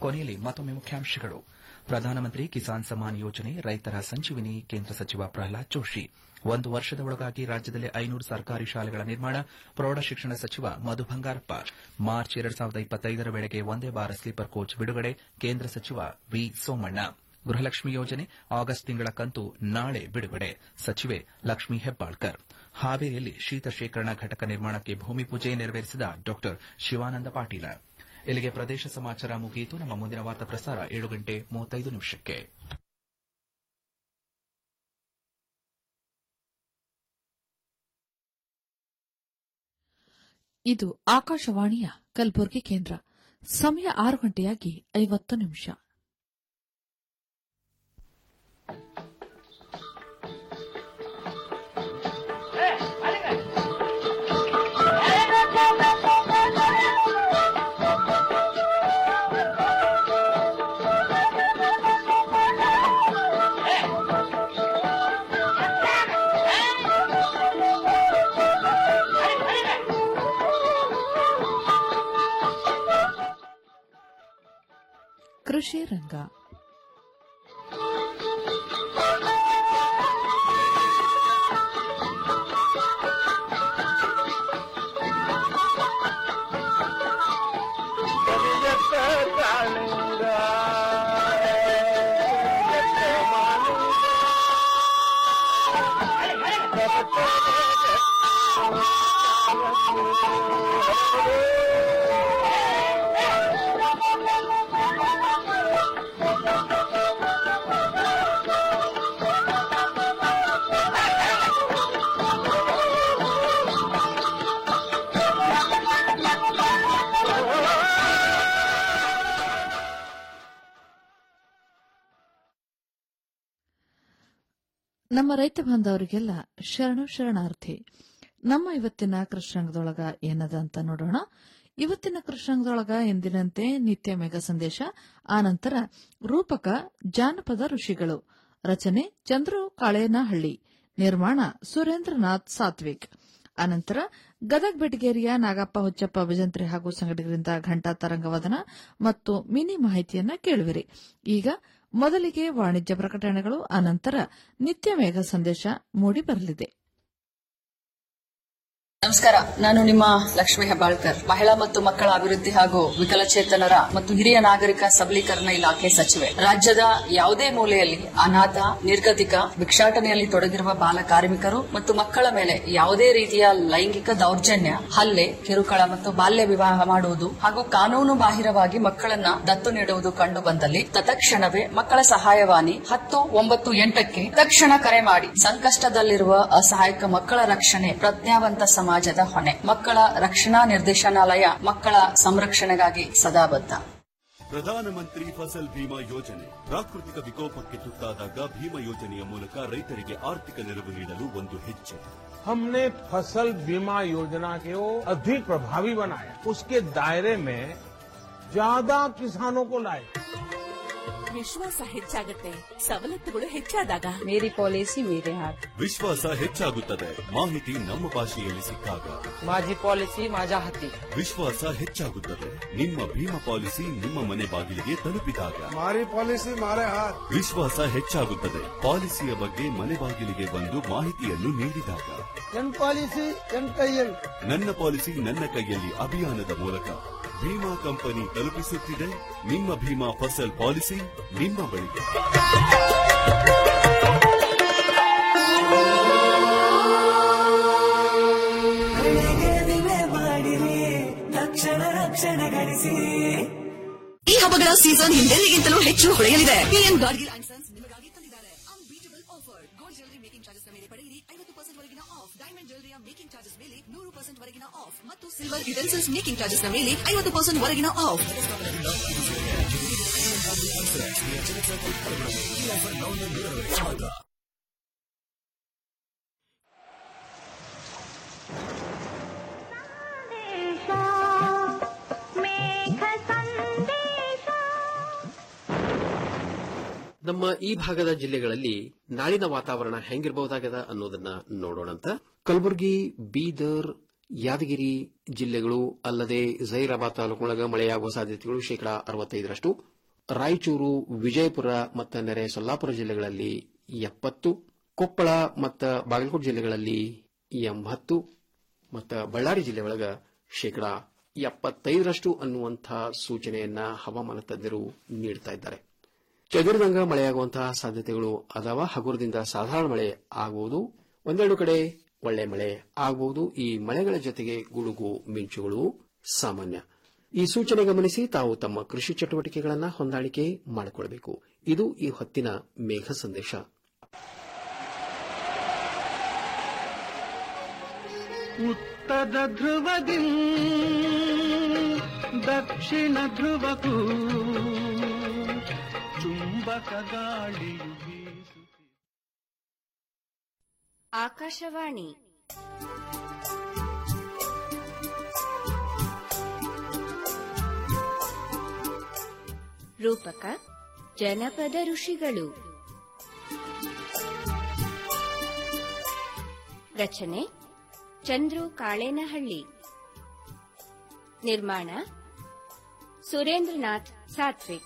ಕೊನೆಯಲ್ಲಿ ಮತ್ತೊಮ್ಮೆ ಮುಖ್ಯಾಂಶಗಳು ಪ್ರಧಾನಮಂತ್ರಿ ಕಿಸಾನ್ ಸಮ್ಮಾನ್ ಯೋಜನೆ ರೈತರ ಸಂಜೀವಿನಿ ಕೇಂದ್ರ ಸಚಿವ ಪ್ರಹ್ಲಾದ್ ಜೋಶಿ ಒಂದು ವರ್ಷದ ಒಳಗಾಗಿ ರಾಜ್ಯದಲ್ಲಿ ಐನೂರು ಸರ್ಕಾರಿ ಶಾಲೆಗಳ ನಿರ್ಮಾಣ ಪ್ರೌಢಶಿಕ್ಷಣ ಸಚಿವ ಮಧು ಬಂಗಾರಪ್ಪ ಮಾರ್ಚ್ ಎರಡು ಸಾವಿರದ ಇಪ್ಪತ್ತೈದರ ವೇಳೆಗೆ ಒಂದೇ ಬಾರ ಸ್ಲೀಪರ್ ಕೋಚ್ ಬಿಡುಗಡೆ ಕೇಂದ್ರ ಸಚಿವ ವಿ ಸೋಮಣ್ಣ ಗೃಹಲಕ್ಷ್ಮಿ ಯೋಜನೆ ಆಗಸ್ಟ್ ತಿಂಗಳ ಕಂತು ನಾಳೆ ಬಿಡುಗಡೆ ಸಚಿವೆ ಲಕ್ಷ್ಮೀ ಹೆಬ್ಬಾಳ್ಕರ್ ಹಾವೇರಿಯಲ್ಲಿ ಶೀತ ಶೇಖರಣಾ ಘಟಕ ನಿರ್ಮಾಣಕ್ಕೆ ಭೂಮಿ ಪೂಜೆ ನೆರವೇರಿಸಿದ ಡಾ ಶಿವಾನಂದ ಪಾಟೀಲ ಇಲ್ಲಿಗೆ ಪ್ರದೇಶ ಸಮಾಚಾರ ಮುಗಿಯಿತು ನಮ್ಮ ಮುಂದಿನ ವಾರ್ತಾ ಪ್ರಸಾರ ಏಳು ಗಂಟೆ ಮೂವತ್ತೈದು ನಿಮಿಷಕ್ಕೆ ಇದು ಆಕಾಶವಾಣಿಯ ಕಲಬುರಗಿ ಕೇಂದ್ರ ಸಮಯ ಆರು ಗಂಟೆಯಾಗಿ ಐವತ್ತು ನಿಮಿಷ ಕೃಷಿ ರಂಗ ನಮ್ಮ ರೈತ ಬಾಂಧವರಿಗೆಲ್ಲ ಶರಣು ಶರಣಾರ್ಥಿ ನಮ್ಮ ಇವತ್ತಿನ ಕೃಷ್ಣಾಂಗದೊಳಗ ಏನದ ಅಂತ ನೋಡೋಣ ಇವತ್ತಿನ ಕೃಷ್ಣಾಂಗದೊಳಗ ಎಂದಿನಂತೆ ನಿತ್ಯ ಮೇಘ ಸಂದೇಶ ಆನಂತರ ರೂಪಕ ಜಾನಪದ ಋಷಿಗಳು ರಚನೆ ಚಂದ್ರು ಕಾಳೇನಹಳ್ಳಿ ನಿರ್ಮಾಣ ಸುರೇಂದ್ರನಾಥ್ ಸಾತ್ವಿಕ್ ಅನಂತರ ಗದಗ್ ಬೆಟಗೇರಿಯ ನಾಗಪ್ಪ ಹುಚ್ಚಪ್ಪ ಭಜಂತ್ರಿ ಹಾಗೂ ಸಂಘಟಕರಿಂದ ಘಂಟಾ ತರಂಗವದನ ಮತ್ತು ಮಿನಿ ಮಾಹಿತಿಯನ್ನ ಕೇಳುವಿರಿ ಈಗ ಮೊದಲಿಗೆ ವಾಣಿಜ್ಯ ಪ್ರಕಟಣೆಗಳು ಅನಂತರ ನಿತ್ಯ ಮೇಘ ಸಂದೇಶ ಮೂಡಿ ಬರಲಿದೆ ನಮಸ್ಕಾರ ನಾನು ನಿಮ್ಮ ಲಕ್ಷ್ಮೀ ಹೆಬ್ಬಾಳ್ಕರ್ ಮಹಿಳಾ ಮತ್ತು ಮಕ್ಕಳ ಅಭಿವೃದ್ಧಿ ಹಾಗೂ ವಿಕಲಚೇತನರ ಮತ್ತು ಹಿರಿಯ ನಾಗರಿಕ ಸಬಲೀಕರಣ ಇಲಾಖೆ ಸಚಿವೆ ರಾಜ್ಯದ ಯಾವುದೇ ಮೂಲೆಯಲ್ಲಿ ಅನಾಥ ನಿರ್ಗತಿಕ ಭಿಕ್ಷಾಟನೆಯಲ್ಲಿ ತೊಡಗಿರುವ ಬಾಲ ಕಾರ್ಮಿಕರು ಮತ್ತು ಮಕ್ಕಳ ಮೇಲೆ ಯಾವುದೇ ರೀತಿಯ ಲೈಂಗಿಕ ದೌರ್ಜನ್ಯ ಹಲ್ಲೆ ಕಿರುಕುಳ ಮತ್ತು ಬಾಲ್ಯ ವಿವಾಹ ಮಾಡುವುದು ಹಾಗೂ ಕಾನೂನು ಬಾಹಿರವಾಗಿ ಮಕ್ಕಳನ್ನ ದತ್ತು ನೀಡುವುದು ಕಂಡು ಬಂದಲ್ಲಿ ತತ್ಕ್ಷಣವೇ ಮಕ್ಕಳ ಸಹಾಯವಾಣಿ ಹತ್ತು ಒಂಬತ್ತು ಎಂಟಕ್ಕೆ ತಕ್ಷಣ ಕರೆ ಮಾಡಿ ಸಂಕಷ್ಟದಲ್ಲಿರುವ ಅಸಹಾಯಕ ಮಕ್ಕಳ ರಕ್ಷಣೆ ಪ್ರಜ್ಞಾವಂತ ಸಮಾಜದ ಹೊಣೆ ಮಕ್ಕಳ ರಕ್ಷಣಾ ನಿರ್ದೇಶನಾಲಯ ಮಕ್ಕಳ ಸಂರಕ್ಷಣೆಗಾಗಿ ಸದಾ ಬದ್ಧ ಪ್ರಧಾನಮಂತ್ರಿ ಫಸಲ್ ಭೀಮಾ ಯೋಜನೆ ಪ್ರಾಕೃತಿಕ ವಿಕೋಪಕ್ಕೆ ತುತ್ತಾದಾಗ ಭೀಮಾ ಯೋಜನೆಯ ಮೂಲಕ ರೈತರಿಗೆ ಆರ್ಥಿಕ ನೆರವು ನೀಡಲು ಒಂದು ಹೆಜ್ಜೆ हमने फसल बीमा योजना को अधिक प्रभावी बनाया उसके दायरे में ज्यादा किसानों को लाए ವಿಶ್ವಾಸ ಹೆಚ್ಚಾಗುತ್ತೆ ಸವಲತ್ತುಗಳು ಹೆಚ್ಚಾದಾಗ मेरी पॉलिसी मेरे हाथ ವಿಶ್ವಾಸ ಹೆಚ್ಚಾಗುತ್ತದೆ ಮಾಹಿತಿ ನಮ್ಮ ಭಾಷೆಯಲ್ಲಿ ಸಿಕ್ಕಾಗ माझी पॉलिसी माझ्या हाती ವಿಶ್ವಾಸ ಹೆಚ್ಚಾಗುತ್ತದೆ ನಿಮ್ಮ ಭೀಮಾ ಪಾಲಿಸಿ ನಿಮ್ಮ ಮನೆ ಬಾಗಿಲಿಗೆ ತಲುಪಿದಾಗ हमारी पॉलिसी हमारे हाथ ವಿಶ್ವಾಸ ಹೆಚ್ಚಾಗುತ್ತದೆ ಪಾಲಿಸಿಯ ಬಗ್ಗೆ ಮನೆ ಬಾಗಿಲಿಗೆ ಬಂದು ಮಾಹಿತಿಯನ್ನು ನೀಡಿದಾಗ ಎನ್ ಪಾಲಿಸಿ ಎನ್ ಕೈಯಲ್ಲಿ ನನ್ನ ಪಾಲಿಸಿ ನನ್ನ ಕೈಯಲ್ಲಿ ಅಭಿಯಾನದ ಮೂಲಕ ಭೀಮಾ ಕಂಪನಿ ತಲುಪಿಸುತ್ತಿದೆ ನಿಮ್ಮ ಭೀಮಾ ಫಸಲ್ ಪಾಲಿಸಿ ನಿಮ್ಮ ಬಳಿಗೆ ಈ ಹಬ್ಬಗಳ ಸೀಸನ್ ಹಿಂದೆಂದಿಗಿಂತಲೂ ಹೆಚ್ಚು ಹೊಳೆಯಲಿದೆ ಪಿಎನ್ ಗಾಡ್ಗಿಲ್ ಅಂಡ್ ಸನ್ಸ್ ನಿಮಗಾಗಿ ತಂದಿದ್ದಾರೆ unbeatable offer gold jewellery making charges ಮೇಲೆ ಪಡೆಯಿರಿ ಐವತ್ತು ಪರ್ಸೆಂಟ್ ವರೆಗಿನ ಆಫ್ ಡೈಮಂಡ್ ಜ್ಯುವೆಲರಿಯ ಮೇಕಿಂಗ್ ಚಾರ್ಜಸ್ ಮೇಲೆ ನೂರು ಪರ್ಸೆಂಟ್ ವರೆಗಿನ ಆಫ್ ಮತ್ತು ಸಿಲ್ವರ್ ಯುಟೆನ್ಸಿಲ್ಸ್ ಮೇಕಿಂಗ್ ಚಾರ್ಜಸ್ ಮೇಲೆ ಐವತ್ತು ಪರ್ಸೆಂಟ್ ವರೆಗಿನ ಆಫ್ ನಮ್ಮ ಈ ಭಾಗದ ಜಿಲ್ಲೆಗಳಲ್ಲಿ ನಾಳಿನ ವಾತಾವರಣ ಹೆಂಗಿರಬಹುದಾಗದ ಅನ್ನೋದನ್ನ ನೋಡೋಣಂತ ಕಲಬುರಗಿ ಬೀದರ್ ಯಾದಗಿರಿ ಜಿಲ್ಲೆಗಳು ಅಲ್ಲದೆ ಜೈರಾಬಾದ್ ತಾಲೂಕಿನೊಳಗ ಮಳೆಯಾಗುವ ಸಾಧ್ಯತೆಗಳು ಶೇಕಡಾ ಅರವತ್ತೈದರಷ್ಟು ರಾಯಚೂರು ವಿಜಯಪುರ ಮತ್ತು ನೆರೆ ಸೊಲ್ಲಾಪುರ ಜಿಲ್ಲೆಗಳಲ್ಲಿ ಎಪ್ಪತ್ತು ಕೊಪ್ಪಳ ಮತ್ತು ಬಾಗಲಕೋಟೆ ಜಿಲ್ಲೆಗಳಲ್ಲಿ ಎಂಬತ್ತು ಮತ್ತು ಬಳ್ಳಾರಿ ಜಿಲ್ಲೆ ಒಳಗ ಶೇಕಡಾ ಎಪ್ಪತ್ತೈದರಷ್ಟು ಅನ್ನುವಂತಹ ಸೂಚನೆಯನ್ನ ಹವಾಮಾನ ತಜ್ಞರು ನೀಡುತ್ತಾ ಇದ್ದಾರೆ ಚದುರಿದಂಗ ಮಳೆಯಾಗುವಂತಹ ಸಾಧ್ಯತೆಗಳು ಅದಾವ ಹಗುರದಿಂದ ಸಾಧಾರಣ ಮಳೆ ಆಗುವುದು ಒಂದೆರಡು ಕಡೆ ಒಳ್ಳೆ ಮಳೆ ಆಗಬಹುದು ಈ ಮಳೆಗಳ ಜೊತೆಗೆ ಗುಡುಗು ಮಿಂಚುಗಳು ಸಾಮಾನ್ಯ ಈ ಸೂಚನೆ ಗಮನಿಸಿ ತಾವು ತಮ್ಮ ಕೃಷಿ ಚಟುವಟಿಕೆಗಳನ್ನು ಹೊಂದಾಣಿಕೆ ಮಾಡಿಕೊಳ್ಳಬೇಕು ಇದು ಈ ಹೊತ್ತಿನ ಮೇಘ ಸಂದೇಶ ಉತ್ತರ ಧ್ರುವದಿ ದಕ್ಷಿಣ ಧ್ರುವಕ್ಕೂ ಚುಂಬಕ ಗಾಳಿಯು ಬೀಸು ಆಕಾಶವಾಣಿ ರೂಪಕ ಜನಪದ ಋಷಿಗಳು ರಚನೆ ಚಂದ್ರು ಕಾಳೇನಹಳ್ಳಿ ನಿರ್ಮಾಣ ಸುರೇಂದ್ರನಾಥ್ ಸಾತ್ವಿಕ್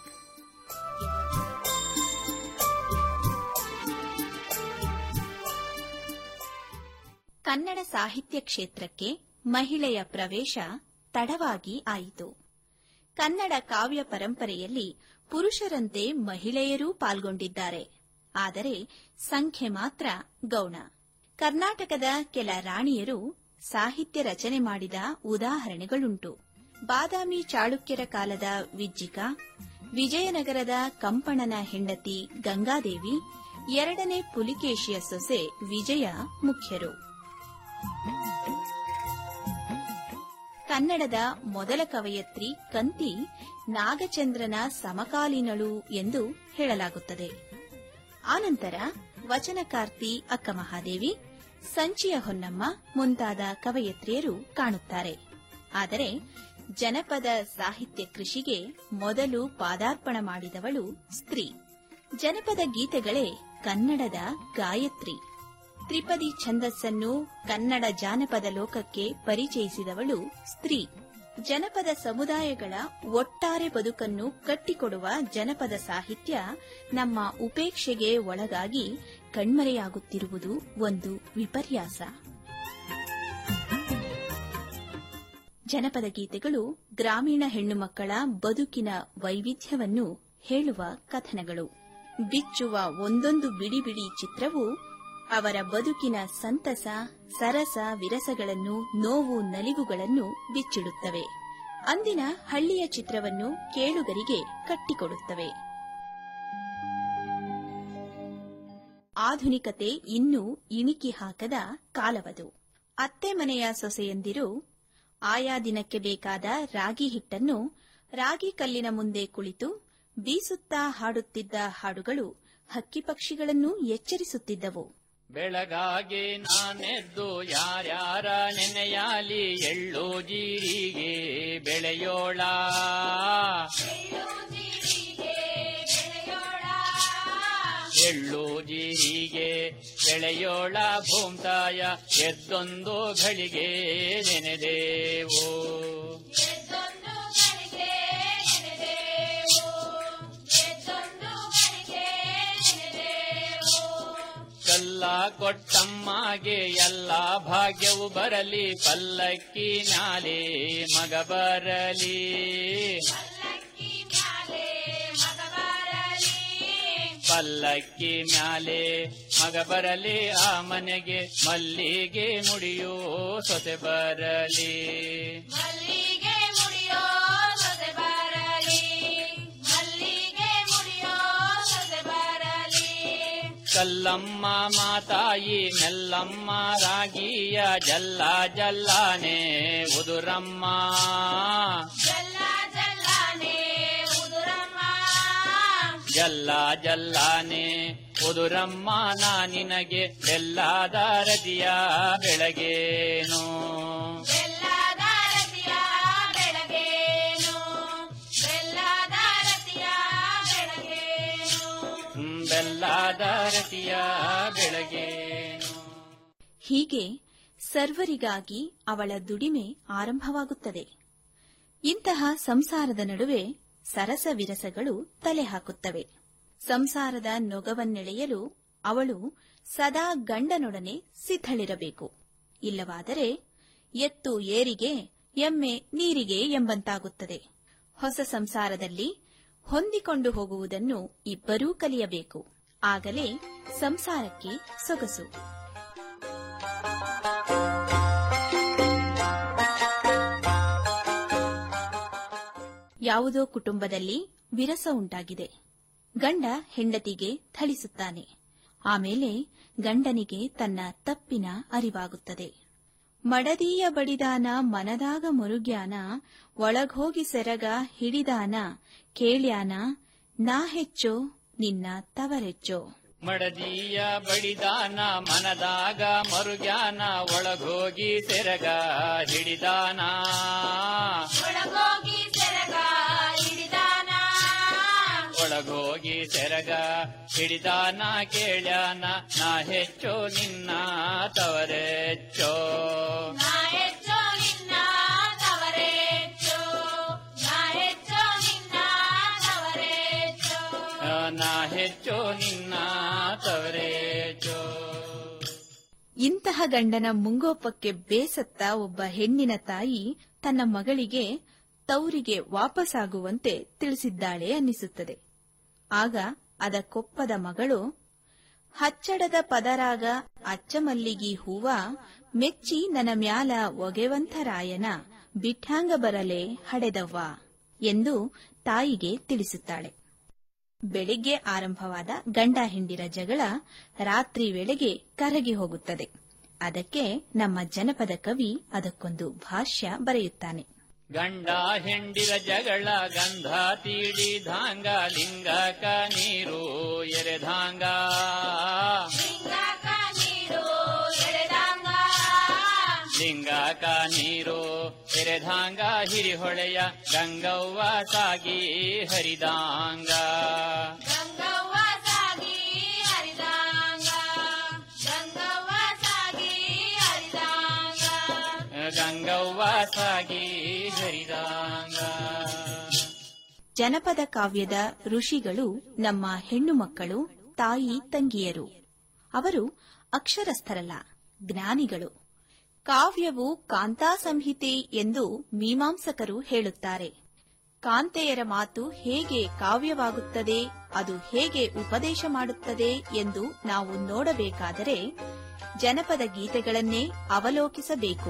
ಕನ್ನಡ ಸಾಹಿತ್ಯ ಕ್ಷೇತ್ರಕ್ಕೆ ಮಹಿಳೆಯ ಪ್ರವೇಶ ತಡವಾಗಿ ಆಯಿತು ಕನ್ನಡ ಕಾವ್ಯ ಪರಂಪರೆಯಲ್ಲಿ ಪುರುಷರಂತೆ ಮಹಿಳೆಯರೂ ಪಾಲ್ಗೊಂಡಿದ್ದಾರೆ ಆದರೆ ಸಂಖ್ಯೆ ಮಾತ್ರ ಗೌಣ ಕರ್ನಾಟಕದ ಕೆಲ ರಾಣಿಯರು ಸಾಹಿತ್ಯ ರಚನೆ ಮಾಡಿದ ಉದಾಹರಣೆಗಳುಂಟು ಬಾದಾಮಿ ಚಾಳುಕ್ಯರ ಕಾಲದ ವಿಜ್ಜಿಕ ವಿಜಯನಗರದ ಕಂಪಣನ ಹೆಂಡತಿ ಗಂಗಾದೇವಿ ಎರಡನೇ ಪುಲಿಕೇಶಿಯ ಸೊಸೆ ವಿಜಯ ಮುಖ್ಯರು ಕನ್ನಡದ ಮೊದಲ ಕವಯತ್ರಿ ಕಂತಿ ನಾಗಚಂದ್ರನ ಸಮಕಾಲೀನಳು ಎಂದು ಹೇಳಲಾಗುತ್ತದೆ ಆನಂತರ ವಚನಕಾರ್ತಿ ಅಕ್ಕಮಹಾದೇವಿ ಸಂಚಿಯ ಹೊನ್ನಮ್ಮ ಮುಂತಾದ ಕವಯತ್ರಿಯರು ಕಾಣುತ್ತಾರೆ ಆದರೆ ಜನಪದ ಸಾಹಿತ್ಯ ಕೃಷಿಗೆ ಮೊದಲು ಪಾದಾರ್ಪಣ ಮಾಡಿದವಳು ಸ್ತ್ರೀ ಜನಪದ ಗೀತೆಗಳೇ ಕನ್ನಡದ ಗಾಯತ್ರಿ ತ್ರಿಪದಿ ಛಂದಸ್ಸನ್ನು ಕನ್ನಡ ಜಾನಪದ ಲೋಕಕ್ಕೆ ಪರಿಚಯಿಸಿದವಳು ಸ್ತ್ರೀ ಜನಪದ ಸಮುದಾಯಗಳ ಒಟ್ಟಾರೆ ಬದುಕನ್ನು ಕಟ್ಟಿಕೊಡುವ ಜನಪದ ಸಾಹಿತ್ಯ ನಮ್ಮ ಉಪೇಕ್ಷೆಗೆ ಒಳಗಾಗಿ ಕಣ್ಮರೆಯಾಗುತ್ತಿರುವುದು ಒಂದು ವಿಪರ್ಯಾಸ ಜನಪದ ಗೀತೆಗಳು ಗ್ರಾಮೀಣ ಹೆಣ್ಣು ಮಕ್ಕಳ ಬದುಕಿನ ವೈವಿಧ್ಯವನ್ನು ಹೇಳುವ ಕಥನಗಳು ಬಿಚ್ಚುವ ಒಂದೊಂದು ಬಿಡಿ ಬಿಡಿ ಚಿತ್ರವು ಅವರ ಬದುಕಿನ ಸಂತಸ ಸರಸ ವಿರಸಗಳನ್ನು ನೋವು ನಲಿವುಗಳನ್ನು ಬಿಚ್ಚಿಡುತ್ತವೆ ಅಂದಿನ ಹಳ್ಳಿಯ ಚಿತ್ರವನ್ನು ಕೇಳುಗರಿಗೆ ಕಟ್ಟಿಕೊಡುತ್ತವೆ ಆಧುನಿಕತೆ ಇನ್ನೂ ಇಣಿಕಿ ಹಾಕದ ಕಾಲವದು ಅತ್ತೆ ಮನೆಯ ಸೊಸೆಯಂದಿರು ಆಯಾ ದಿನಕ್ಕೆ ಬೇಕಾದ ರಾಗಿ ಹಿಟ್ಟನ್ನು ರಾಗಿ ಕಲ್ಲಿನ ಮುಂದೆ ಕುಳಿತು ಬೀಸುತ್ತಾ ಹಾಡುತ್ತಿದ್ದ ಹಾಡುಗಳು ಹಕ್ಕಿ ಪಕ್ಷಿಗಳನ್ನು ಎಚ್ಚರಿಸುತ್ತಿದ್ದವು ಬೆಳಗಾಗಿ ನಾನೆದ್ದು ಯಾರ್ಯಾರ ನೆನೆಯಾಲಿ ಎಳ್ಳು ಜೀರಿಗೆ ಬೆಳೆಯೋಳ ಎಳ್ಳು ಜೀರಿಗೆ ಬೆಳೆಯೋಳ ಭೂಮ್ತಾಯ ಎದ್ದೊಂದು ಘಳಿಗೆ ನೆನೆದೇವು ಕಲ್ಲ ಕೊಟ್ಟಮ್ಮಗೆ ಎಲ್ಲ ಭಾಗ್ಯವು ಬರಲಿ ಪಲ್ಲಕ್ಕಿ ನಾಲೆ ಮಗ ಬರಲಿ ಪಲ್ಲಕ್ಕಿ ಮ್ಯಾಲೆ ಮಗ ಬರಲಿ ಆ ಮನೆಗೆ ಮಲ್ಲಿಗೆ ಮುಡಿಯೋ ಸೊಸೆ ಬರಲಿ ಕಲ್ಲಮ್ಮ ಮಾತಾಯಿ ನೆಲ್ಲಮ್ಮ ರಾಗಿಯ ಜಲ್ಲ ಜಲ್ಲಾನೆ ಉದುರಮ್ಮ ಜಲ್ಲ ಜಲ್ಲಾನೆ ಉದುರಮ್ಮ ನಾ ನಿನಗೆ ಬೆಲ್ಲಾದ ರತಿಯ ಬೆಳಗೇನು ಬೆಲ್ಲಾದ ರತಿಯ ಬೆಳಗೇನು ಹೀಗೆ ಸರ್ವರಿಗಾಗಿ ಅವಳ ದುಡಿಮೆ ಆರಂಭವಾಗುತ್ತದೆ ಇಂತಹ ಸಂಸಾರದ ನಡುವೆ ಸರಸ ವಿರಸಗಳು ತಲೆ ಹಾಕುತ್ತವೆ ಸಂಸಾರದ ನೊಗವನ್ನೆಳೆಯಲು ಅವಳು ಸದಾ ಗಂಡನೊಡನೆ ಸಿದ್ಧಳಿರಬೇಕು ಇಲ್ಲವಾದರೆ ಎತ್ತು ಏರಿಗೆ ಎಮ್ಮೆ ನೀರಿಗೆ ಎಂಬಂತಾಗುತ್ತದೆ ಹೊಸ ಸಂಸಾರದಲ್ಲಿ ಹೊಂದಿಕೊಂಡು ಹೋಗುವುದನ್ನು ಇಬ್ಬರೂ ಕಲಿಯಬೇಕು ಆಗಲೇ ಸಂಸಾರಕ್ಕೆ ಸೊಗಸು ಯಾವುದೋ ಕುಟುಂಬದಲ್ಲಿ ವಿರಸ ಉಂಟಾಗಿದೆ ಗಂಡ ಹೆಂಡತಿಗೆ ಥಳಿಸುತ್ತಾನೆ ಆಮೇಲೆ ಗಂಡನಿಗೆ ತನ್ನ ತಪ್ಪಿನ ಅರಿವಾಗುತ್ತದೆ ಮಡದೀಯ ಬಡಿದಾನ ಮನದಾಗ ಮರುಗ್ಯಾನ ಒಳಗೋಗಿ ಸೆರಗ ಹಿಡಿದಾನ ಕೇಳ್ಯಾನ ನಾ ಹೆಚ್ಚೋ ನಿನ್ನ ತವರೆಚ್ಚೋ ಮಡದಿಯ ಬಡಿದಾನ ಮನದಾಗ ಮರುಗ್ಯಾನ ಒಳಗೋಗಿ ಸೆರಗ ಹಿಡಿದಾನ ಒಳಗೋಗಿ ಸೆರಗ ಹಿಡಿದಾನ ಒಳಗೋಗಿ ಸೆರಗ ಹಿಡಿದಾನ ಕೇಳ್ಯಾನ ನಾ ಹೆಚ್ಚೋ ನಿನ್ನ ತವರೆಚ್ಚೋ ನಾ ಹೆಚ್ಚೋ ನಿನ್ನ ತವರೇಚ್ಚೋ ನಾ ಹೆಚ್ಚೋ ನಿನ್ನ ತವರೇಚ್ಚೋ ನಾ ಹೆಚ್ಚೋ ನಿನ್ನ ತವರೆಚ್ಚೋ ಇಂತಹ ಗಂಡನ ಮುಂಗೋಪಕ್ಕೆ ಬೇಸತ್ತ ಒಬ್ಬ ಹೆಣ್ಣಿನ ತಾಯಿ ತನ್ನ ಮಗಳಿಗೆ ತೌರಿಗೆ ವಾಪಸ್ಸಾಗುವಂತೆ ತಿಳಿಸಿದ್ದಾಳೆ ಅನ್ನಿಸುತ್ತದೆ ಆಗ ಅದಕ್ಕೊಪ್ಪದ ಮಗಳು ಹಚ್ಚಡದ ಪದರಾಗ ಅಚ್ಚಮಲ್ಲಿಗಿ ಹೂವ ಮೆಚ್ಚಿ ನನ್ನ ಮ್ಯಾಲ ಒಗೆವಂಥರಾಯನ ಬಿಟ್ಟಾಂಗ ಬರಲೆ ಹಡೆದವ್ವ ಎಂದು ತಾಯಿಗೆ ತಿಳಿಸುತ್ತಾಳೆ ಬೆಳಿಗ್ಗೆ ಆರಂಭವಾದ ಗಂಡ ಹೆಂಡಿರ ಜಗಳ ರಾತ್ರಿ ವೇಳೆಗೆ ಕರಗಿ ಹೋಗುತ್ತದೆ ಅದಕ್ಕೆ ನಮ್ಮ ಜನಪದ ಕವಿ ಅದಕ್ಕೊಂದು ಭಾಷ್ಯ ಬರೆಯುತ್ತಾನೆ ಗಂಡ ಹೆಂಡಿರ ಜಗಳ ಗಂಧ ತೀಡಿದಾಂಗ ಲಿಂಗಕ ನೀರು ಎರೆದಾಂಗ ಲಿಂಗಕ ನೀರು ಎಳೆದಾಂಗ ಲಿಂಗಕ ನೀರು ಎರೆದಾಂಗ ಹಿರಿಹೊಳೆಯ ಗಂಗವ್ವ ಸಾಗಿ ಹರಿದಾಂಗ ಗಂಗವ್ವ ಸಾಗಿ ಹರಿದಾಂಗ ಗಂಗವ್ವ ಸಾಗಿ ಹರಿದಾಂಗ ಗಂಗವ್ವ ಸಾಗಿ ಹರಿದಾಂಗ ಜನಪದ ಕಾವ್ಯದ ಋಷಿಗಳು ನಮ್ಮ ಹೆಣ್ಣು ಮಕ್ಕಳು ತಾಯಿ ತಂಗಿಯರು ಅವರು ಅಕ್ಷರಸ್ಥರಲ್ಲ ಜ್ಞಾನಿಗಳು ಕಾವ್ಯವು ಕಾಂತಾ ಸಂಹಿತೆ ಎಂದು ಮೀಮಾಂಸಕರು ಹೇಳುತ್ತಾರೆ ಕಾಂತೆಯರ ಮಾತು ಹೇಗೆ ಕಾವ್ಯವಾಗುತ್ತದೆ ಅದು ಹೇಗೆ ಉಪದೇಶ ಮಾಡುತ್ತದೆ ಎಂದು ನಾವು ನೋಡಬೇಕಾದರೆ ಜನಪದ ಗೀತೆಗಳನ್ನೇ ಅವಲೋಕಿಸಬೇಕು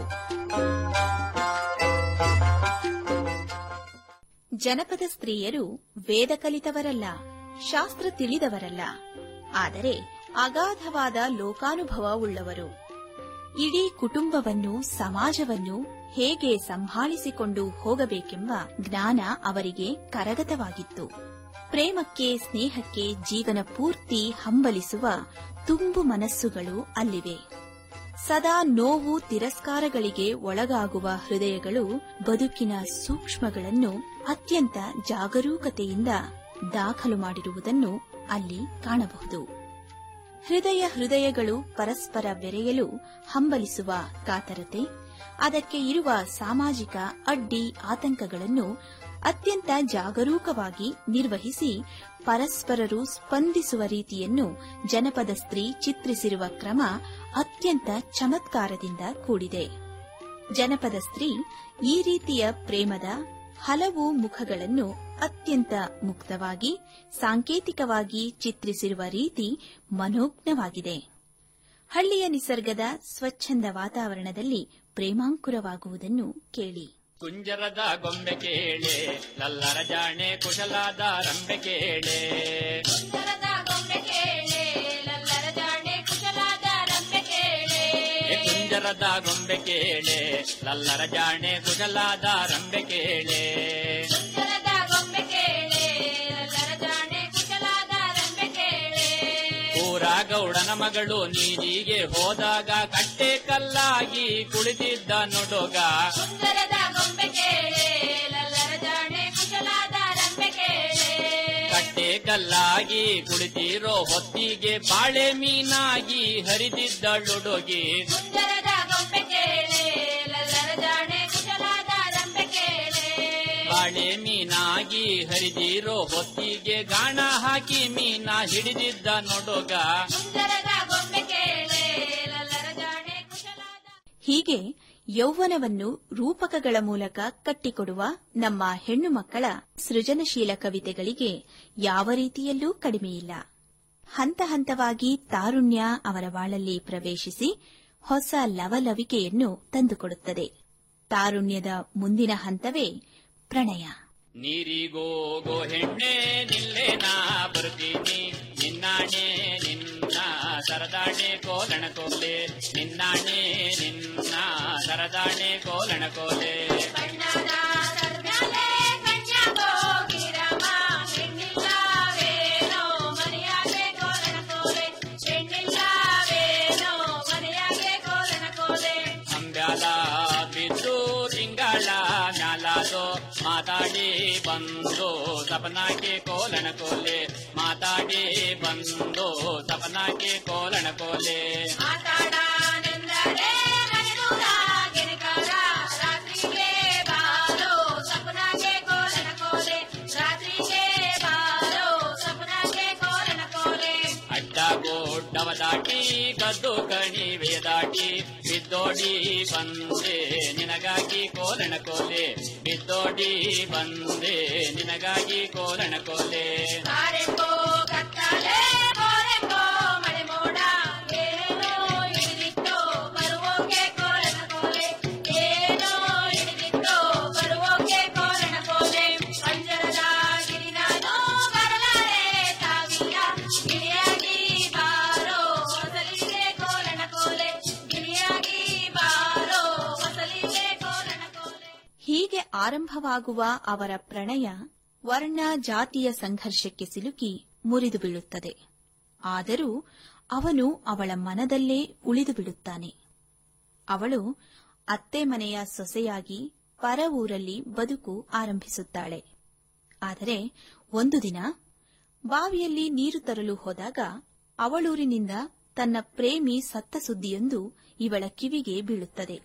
ಜನಪದ ಸ್ತ್ರೀಯರು ವೇದ ಕಲಿತವರಲ್ಲ ಶಾಸ್ತ್ರ ತಿಳಿದವರಲ್ಲ ಆದರೆ ಅಗಾಧವಾದ ಲೋಕಾನುಭವ ಉಳ್ಳವರು ಇಡೀ ಕುಟುಂಬವನ್ನು ಸಮಾಜವನ್ನು ಹೇಗೆ ಸಂಭಾಳಿಸಿಕೊಂಡು ಹೋಗಬೇಕೆಂಬ ಜ್ಞಾನ ಅವರಿಗೆ ಕರಗತವಾಗಿತ್ತು ಪ್ರೇಮಕ್ಕೆ ಸ್ನೇಹಕ್ಕೆ ಜೀವನ ಪೂರ್ತಿ ಹಂಬಲಿಸುವ ತುಂಬು ಮನಸ್ಸುಗಳು ಅಲ್ಲಿವೆ ಸದಾ ನೋವು ತಿರಸ್ಕಾರಗಳಿಗೆ ಒಳಗಾಗುವ ಹೃದಯಗಳು ಬದುಕಿನ ಸೂಕ್ಷ್ಮಗಳನ್ನು ಅತ್ಯಂತ ಜಾಗರೂಕತೆಯಿಂದ ದಾಖಲು ಮಾಡಿರುವುದನ್ನು ಅಲ್ಲಿ ಕಾಣಬಹುದು ಹೃದಯ ಹೃದಯಗಳು ಪರಸ್ಪರ ಬೆರೆಯಲು ಹಂಬಲಿಸುವ ಕಾತರತೆ ಅದಕ್ಕೆ ಇರುವ ಸಾಮಾಜಿಕ ಅಡ್ಡಿ ಆತಂಕಗಳನ್ನು ಅತ್ಯಂತ ಜಾಗರೂಕವಾಗಿ ನಿರ್ವಹಿಸಿ ಪರಸ್ಪರರು ಸ್ಪಂದಿಸುವ ರೀತಿಯನ್ನು ಜನಪದ ಸ್ತ್ರೀ ಚಿತ್ರಿಸಿರುವ ಕ್ರಮ ಅತ್ಯಂತ ಚಮತ್ಕಾರದಿಂದ ಕೂಡಿದೆ ಜನಪದ ಸ್ತ್ರೀ ಈ ರೀತಿಯ ಪ್ರೇಮದ ಹಲವು ಮುಖಗಳನ್ನು ಅತ್ಯಂತ ಮುಕ್ತವಾಗಿ ಸಾಂಕೇತಿಕವಾಗಿ ಚಿತ್ರಿಸಿರುವ ರೀತಿ ಮನೋಜ್ಞವಾಗಿದೆ ಹಳ್ಳಿಯ ನಿಸರ್ಗದ ಸ್ವಚ್ಛಂದ ವಾತಾವರಣದಲ್ಲಿ ಪ್ರೇಮಾಂಕುರವಾಗುವುದನ್ನು ಕೇಳಿ ಕುಂಜರದ ಗೊಂಬೆ ಕೇಳೆ ಲಲ್ಲರ ಜಾಣೆ ಕುಶಲಾದ ರಂಬೆ ಕೇಳೆ ಕುಂಜರದ ಗೊಂಬೆ ಕೇಳೆ ಲಲ್ಲರ ಜಾಣೆ ಕುಶಲಾದ ರಂಬೆ ಕೇಳೆ ಏ ಕುಂಜರದ ಗೊಂಬೆ ಕೇಳೆ ಲಲ್ಲರ ಜಾಣೆ ಕುಶಲಾದ ರಂಬೆ ಕೇಳೆ ಕುಂಜರದ ಗೊಂಬೆ ಕೇಳೆ ಲಲ್ಲರ ಜಾಣೆ ಕುಶಲಾದ ರಂಬೆ ಕೇಳೆ ಊರ ಗೌಡನ ಮಗಳು ನೀರಿಗೆ ಹೋದಾಗ ಕಟ್ಟೆ ಕಲ್ಲಾಗಿ ಕುಳಿತಿದ್ದ ನುಡುಗ ಕುಂಜರದ ಗೊಂಬೆ ಕೇಳೆ ಲಲ್ಲರ ಜಾಣೆ ಕುಶಲಾದ ರಂಬೆ ಕೇಳೆ ಕಟ್ಟೆ ಕಲ್ಲಾಗಿ ಕುಳಿತಿರೋ ಹೊತ್ತಿಗೆ ಬಾಳೆ ಮೀನಾಗಿ ಹರಿದಿದ್ದಳುಡುಗಿ ಕುಂಜರದ ಗೊಂಬೆ ರಂಬೆ ಕೇಳೆ ಲಲ್ಲರ ಜಾಣೆ ಕುಶಲಾದ ರಂಬೆ ಕೇಳೆ ಬಾಳೆ ಮೀನಾಗಿ ಹರಿದಿರೋ ಹೊತ್ತಿಗೆ ಗಾಣ ಹಾಕಿ ಮೀನ ಹಿಡಿದಿದ್ದ ನೋಡೋಗ ಸುಂದರದ ಗೊಂಬೆ ಕೇಳೆ ಲಲ್ಲರ ಜಾಣೆ ಕುಶಲಾದ ಹೀಗೆ ಯೌವನವನ್ನು ರೂಪಕಗಳ ಮೂಲಕ ಕಟ್ಟಿಕೊಡುವ ನಮ್ಮ ಹೆಣ್ಣು ಮಕ್ಕಳ ಸೃಜನಶೀಲ ಕವಿತೆಗಳಿಗೆ ಯಾವ ರೀತಿಯಲ್ಲೂ ಕಡಿಮೆಯಿಲ್ಲ ಹಂತ ಹಂತವಾಗಿ ತಾರುಣ್ಯ ಅವರ ಬಾಳಲ್ಲಿ ಪ್ರವೇಶಿಸಿ ಹೊಸ ಲವಲವಿಕೆಯನ್ನು ತಂದುಕೊಡುತ್ತದೆ ತಾರುಣ್ಯದ ಮುಂದಿನ ಹಂತವೇ ಪ್ರಣಯ ನೀರಿಗೋಗೋ ಹೆಣ್ಣೆ ನಿಲ್ಲೆ ನಾ ಬರ್ತೀನಿ ನಿನ್ನಾಣೆ ನಿನ್ನ ಸರದಾಣೆ ಕೋಲಣ ಕೋಲೆ ನಿನ್ನಾಣೆ ನಿನ್ನ ಸರದಾಣೆ ಕೋಲಣ ಕೋಲೆ ಬಣ್ಣದ ಸರ್ಮ್ಯಾಲೆ ಕನ್ಯಾಗೋ ಗಿರಮ ಹೆಣ್ಣಿಲ್ಲವೇನೋ ಮನೆಯಾಗೆ ಕೋಲನ ಕೋಲೆ ಹೆಣ್ಣಿಲ್ಲವೇನೋ ಮನೆಯಾಗೆ ಕೋಲನ ಕೋಲೆ ಅಂಬ್ಯಾಲ ಬಿದ್ದು ತಿಂಗಳ ಮ್ಯಾಲಾದೋ ಮಾತಾಡಿ ಬಂದು ಸಪನಾಕೆ ಕೋಲಣ ಕೋಲೆ ಮಾತಾಡಿ ಬಂದು ಸಪನಾಕೆ ಕೋಲಣ ಕೋಲೆ ಮಾತಾಡನೆಂದರೆ ಮನೆದೂರ ಗೆಣಕಾರ ರಾತ್ರಿಗೆ ಬಾರೋ ಸಪನಾಗೆ ಕೋಲನ ಕೋಲೆ ರಾತ್ರಿಗೆ ಬಾರೋ ಸಪನಾಗೆ ಕೋಲನ ಕೋಲೆ ಅಡ್ಡ ಗೋಡ್ಡವ ದಾಟಿ ಗದ್ದು ಕಣಿವೆಯ ದಾಟಿ ಬಿದ್ದೋಡಿ ಬಂದೆ ನಿನಗಾಗಿ ಕೋಲಣ ಕೋಲೆ ಬಿದ್ದೋಡಿ ಬಂದೆ ನಿನಗಾಗಿ ಕೋಲಣ ಕೋಲೆ ಕಾರೆಂಬೋ ಕತ್ತಲೆ ಕೋರೆಂಬೋ ಮಳೆ ಮೋಡ ಏನೋ ಹಿಡಿದಿತ್ತೋ ಬರುವೋಕೆ ಕೋಲನ ಕೋಲೆ ಏನೋ ಹಿಡಿದಿತ್ತೋ ಬರುವೋಕೆ ಕೋಲನ ಕೋಲೆ ಪಂಜರದ ಗಿರಿ ನಾನು ಬರಲಾರೆ ತಾವಿಲ್ಲ ಗಿಣಿಯಾಗಿ ಬಾರೋ ಹೊಸಲಿಗೆ ಕೋಲನ ಕೋಲೆ ಗಿಣಿಯಾಗಿ ಬಾರೋ ಹೊಸಲಿಗೆ ಕೋಲನ ಕೋಲೆ ಹೀಗೆ ಆರಂಭವಾಗುವ ಅವರ ಪ್ರಣಯ ವರ್ಣ ಜಾತಿಯ ಸಂಘರ್ಷಕ್ಕೆ ಸಿಲುಕಿ ಮುರಿದು ಬೀಳುತ್ತದೆ ಆದರೂ ಅವನು ಅವಳ ಮನದಲ್ಲೇ ಉಳಿದು ಬಿಡುತ್ತಾನೆ ಅವಳು ಅತ್ತೆ ಮನೆಯ ಸೊಸೆಯಾಗಿ ಪರ ಊರಲ್ಲಿ ಬದುಕು ಆರಂಭಿಸುತ್ತಾಳೆ ಆದರೆ ಒಂದು ದಿನ ಬಾವಿಯಲ್ಲಿ ನೀರು ತರಲು ಹೋದಾಗ ಅವಳೂರಿನಿಂದ ತನ್ನ ಪ್ರೇಮಿ ಸತ್ತ ಸುದ್ದಿಯೊಂದು ಇವಳ ಕಿವಿಗೆ ಬೀಳುತ್ತದೆ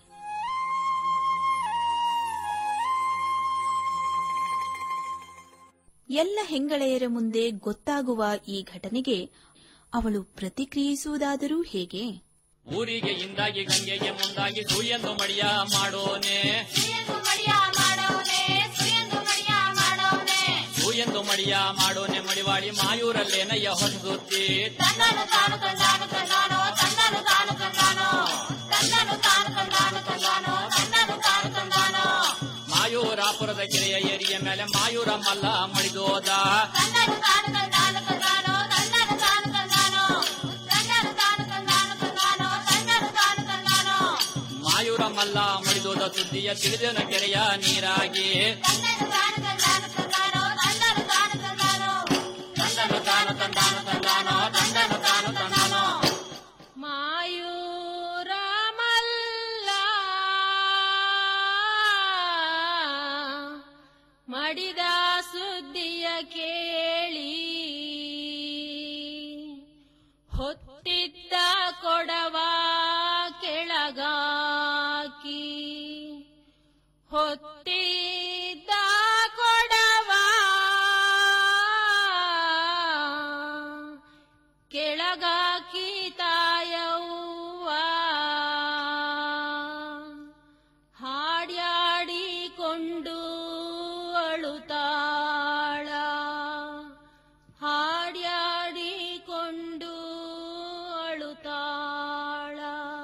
ಎಲ್ಲ ಹೆಂಗಳೆಯರ ಮುಂದೆ ಗೊತ್ತಾಗುವ ಈ ಘಟನೆಗೆ ಅವಳು ಪ್ರತಿಕ್ರಿಯಿಸುವುದಾದರೂ ಹೇಗೆ ಊರಿಗೆ ಇಂದಾಗಿ ಗಂಗೆಗೆ ಮುಂದಾಗಿ ಸೂಯಂದು ಮಡಿಯ ಮಾಡೋನೆ ಸುಯಂದು ಮಡಿಯ ಮಾಡೋನೆ ಸುಯಂದು ಮಡಿಯ ಮಾಡೋನೆ ಸೂಯಂದು ಮಡಿಯ ಮಾಡೋನೆ ಮಡಿವಾಳಿ ಮಾಯೂರಲ್ಲೇನಯ್ಯ ಹೊಸದುತ್ತಿ ತನ್ನನು ತಾನು ಕಂಡಾನು ಕಂಡಾನೋ ತನ್ನನು ತಾನು ಕಂಡಾನೋ ತನ್ನನು ತಾನು ಕಂಡಾನು ಕಂಡಾನೋ ತನ್ನನು ತಾನು ಕಂಡಾನೋ ಮಾಯೂರಾಪುರದ ಕೆರೆಯ ಏರಿಯ ಮೇಲೆ ಮಾಯೂರ ಮಲ್ಲ ಮಡಿದೋದ ತನ್ನನು ತಾನು ಕಂಡಾನು ಕಂಡಾನೋ ತನ್ನನು ತಾನು ಕಂಡಾನೋ ತನ್ನನು ತಾನು ಕಂಡಾನು ಕಂಡಾನೋ ತನ್ನನು ತಾನು ಕಂಡಾನೋ ಮಾಯೂರ ಮಲ್ಲ ಮಡಿದೋದ ಸುದ್ದಿಯ ತಿಳಿದನ ಕೆರೆಯ ನೀರಾಗಿ ತನ್ನನು ತಾನು ಕಂಡಾನು ಕಂಡಾನೋ ತನ್ನನು ತಾನು ಕಂಡಾನೋ ತಂದನು ತಾನು ತಂದಾನು ತಂದಾನೋ ತಂದನು ತಾನು ತಂದಾನೋ ಮಾಯೂರ ಮಲ್ಲ ಮಡಿದ ಸುದ್ದಿಯ ಕೇಳಿ ಹೊತ್ತಿದ್ದ ಕೊಡವ ಕೆಳಗಾಕಿ ಹೊತ್ತಿದ್ದ ಕೊಡವ ಕೆಳಗಾಕಿ ತಾಯವ್ವ ಹಾಡ್ಯಾಡಿಕೊಂಡು ಅಳುತ್ತಾಳ ಹಾಡ್ಯಾಡಿಕೊಂಡು ಅಳುತ್ತಾಳ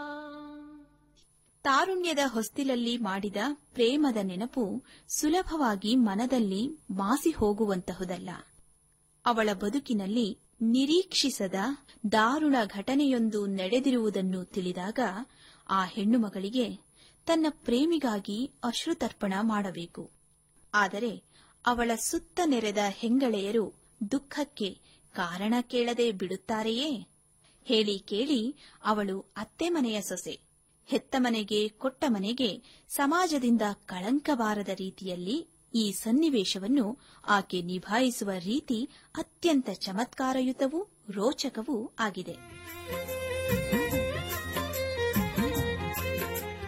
ತಾರುಣ್ಯದ ಹೊಸ್ತಿಲಲ್ಲಿ ಮಾಡಿದ ಪ್ರೇಮದ ನೆನಪು ಸುಲಭವಾಗಿ ಮನದಲ್ಲಿ ಮಾಸಿ ಹೋಗುವಂತಹುದಲ್ಲ ಅವಳ ಬದುಕಿನಲ್ಲಿ ನಿರೀಕ್ಷಿಸದ ದಾರುಣ ಘಟನೆಯೊಂದು ನಡೆದಿರುವುದನ್ನು ತಿಳಿದಾಗ ಆ ಹೆಣ್ಣು ಮಗಳಿಗೆ ತನ್ನ ಪ್ರೇಮಿಗಾಗಿ ಅಶ್ರುತರ್ಪಣ ಮಾಡಬೇಕು ಆದರೆ ಅವಳ ಸುತ್ತ ನೆರೆದ ಹೆಂಗಳೆಯರು ದುಃಖಕ್ಕೆ ಕಾರಣ ಕೇಳದೆ ಬಿಡುತ್ತಾರೆಯೇ ಹೇಳಿ ಕೇಳಿ ಅವಳು ಅತ್ತೆ ಮನೆಯ ಸೊಸೆ ಹೆತ್ತ ಮನೆಗೆ ಕೊಟ್ಟ ಮನೆಗೆ ಸಮಾಜದಿಂದ ಕಳಂಕ ಬಾರದ ರೀತಿಯಲ್ಲಿ ಈ ಸನ್ನಿವೇಶವನ್ನು ಆಕೆ ನಿಭಾಯಿಸುವ ರೀತಿ ಅತ್ಯಂತ ಚಮತ್ಕಾರಯುತವೂ ರೋಚಕವೂ ಆಗಿದೆ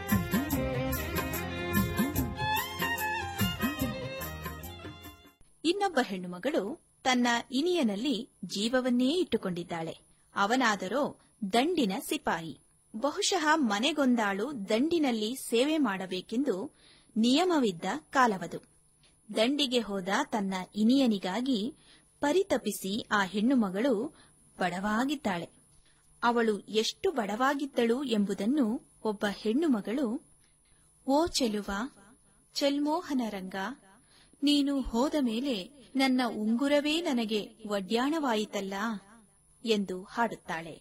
ಇನ್ನೊಬ್ಬ ಹೆಣ್ಣುಮಗಳು ತನ್ನ ಇನಿಯನಲ್ಲಿ ಜೀವವನ್ನೇ ಇಟ್ಟುಕೊಂಡಿದ್ದಾಳೆ ಅವನಾದರೋ ದಂಡಿನ ಸಿಪಾಯಿ ಬಹುಶಃ ಮನೆಗೊಂದಾಳು ದಂಡಿನಲ್ಲಿ ಸೇವೆ ಮಾಡಬೇಕೆಂದು ನಿಯಮವಿದ್ದ ಕಾಲವದು ದಂಡಿಗೆ ಹೋದ ತನ್ನ ಇನಿಯನಿಗಾಗಿ ಪರಿತಪಿಸಿ ಆ ಹೆಣ್ಣುಮಗಳು ಬಡವಾಗಿದ್ದಾಳೆ ಅವಳು ಎಷ್ಟು ಬಡವಾಗಿದ್ದಳು ಎಂಬುದನ್ನು ಒಬ್ಬ ಹೆಣ್ಣುಮಗಳು ಓ ಚೆಲುವ ಚೆಲ್ಮೋಹನ ರಂಗ ನೀನು ಹೋದ ಮೇಲೆ ನನ್ನ ಉಂಗುರವೇ ನನಗೆ ವಡ್ಯಾಣವಾಯಿತಲ್ಲ ಎಂದು ಹಾಡುತ್ತಾಳೆ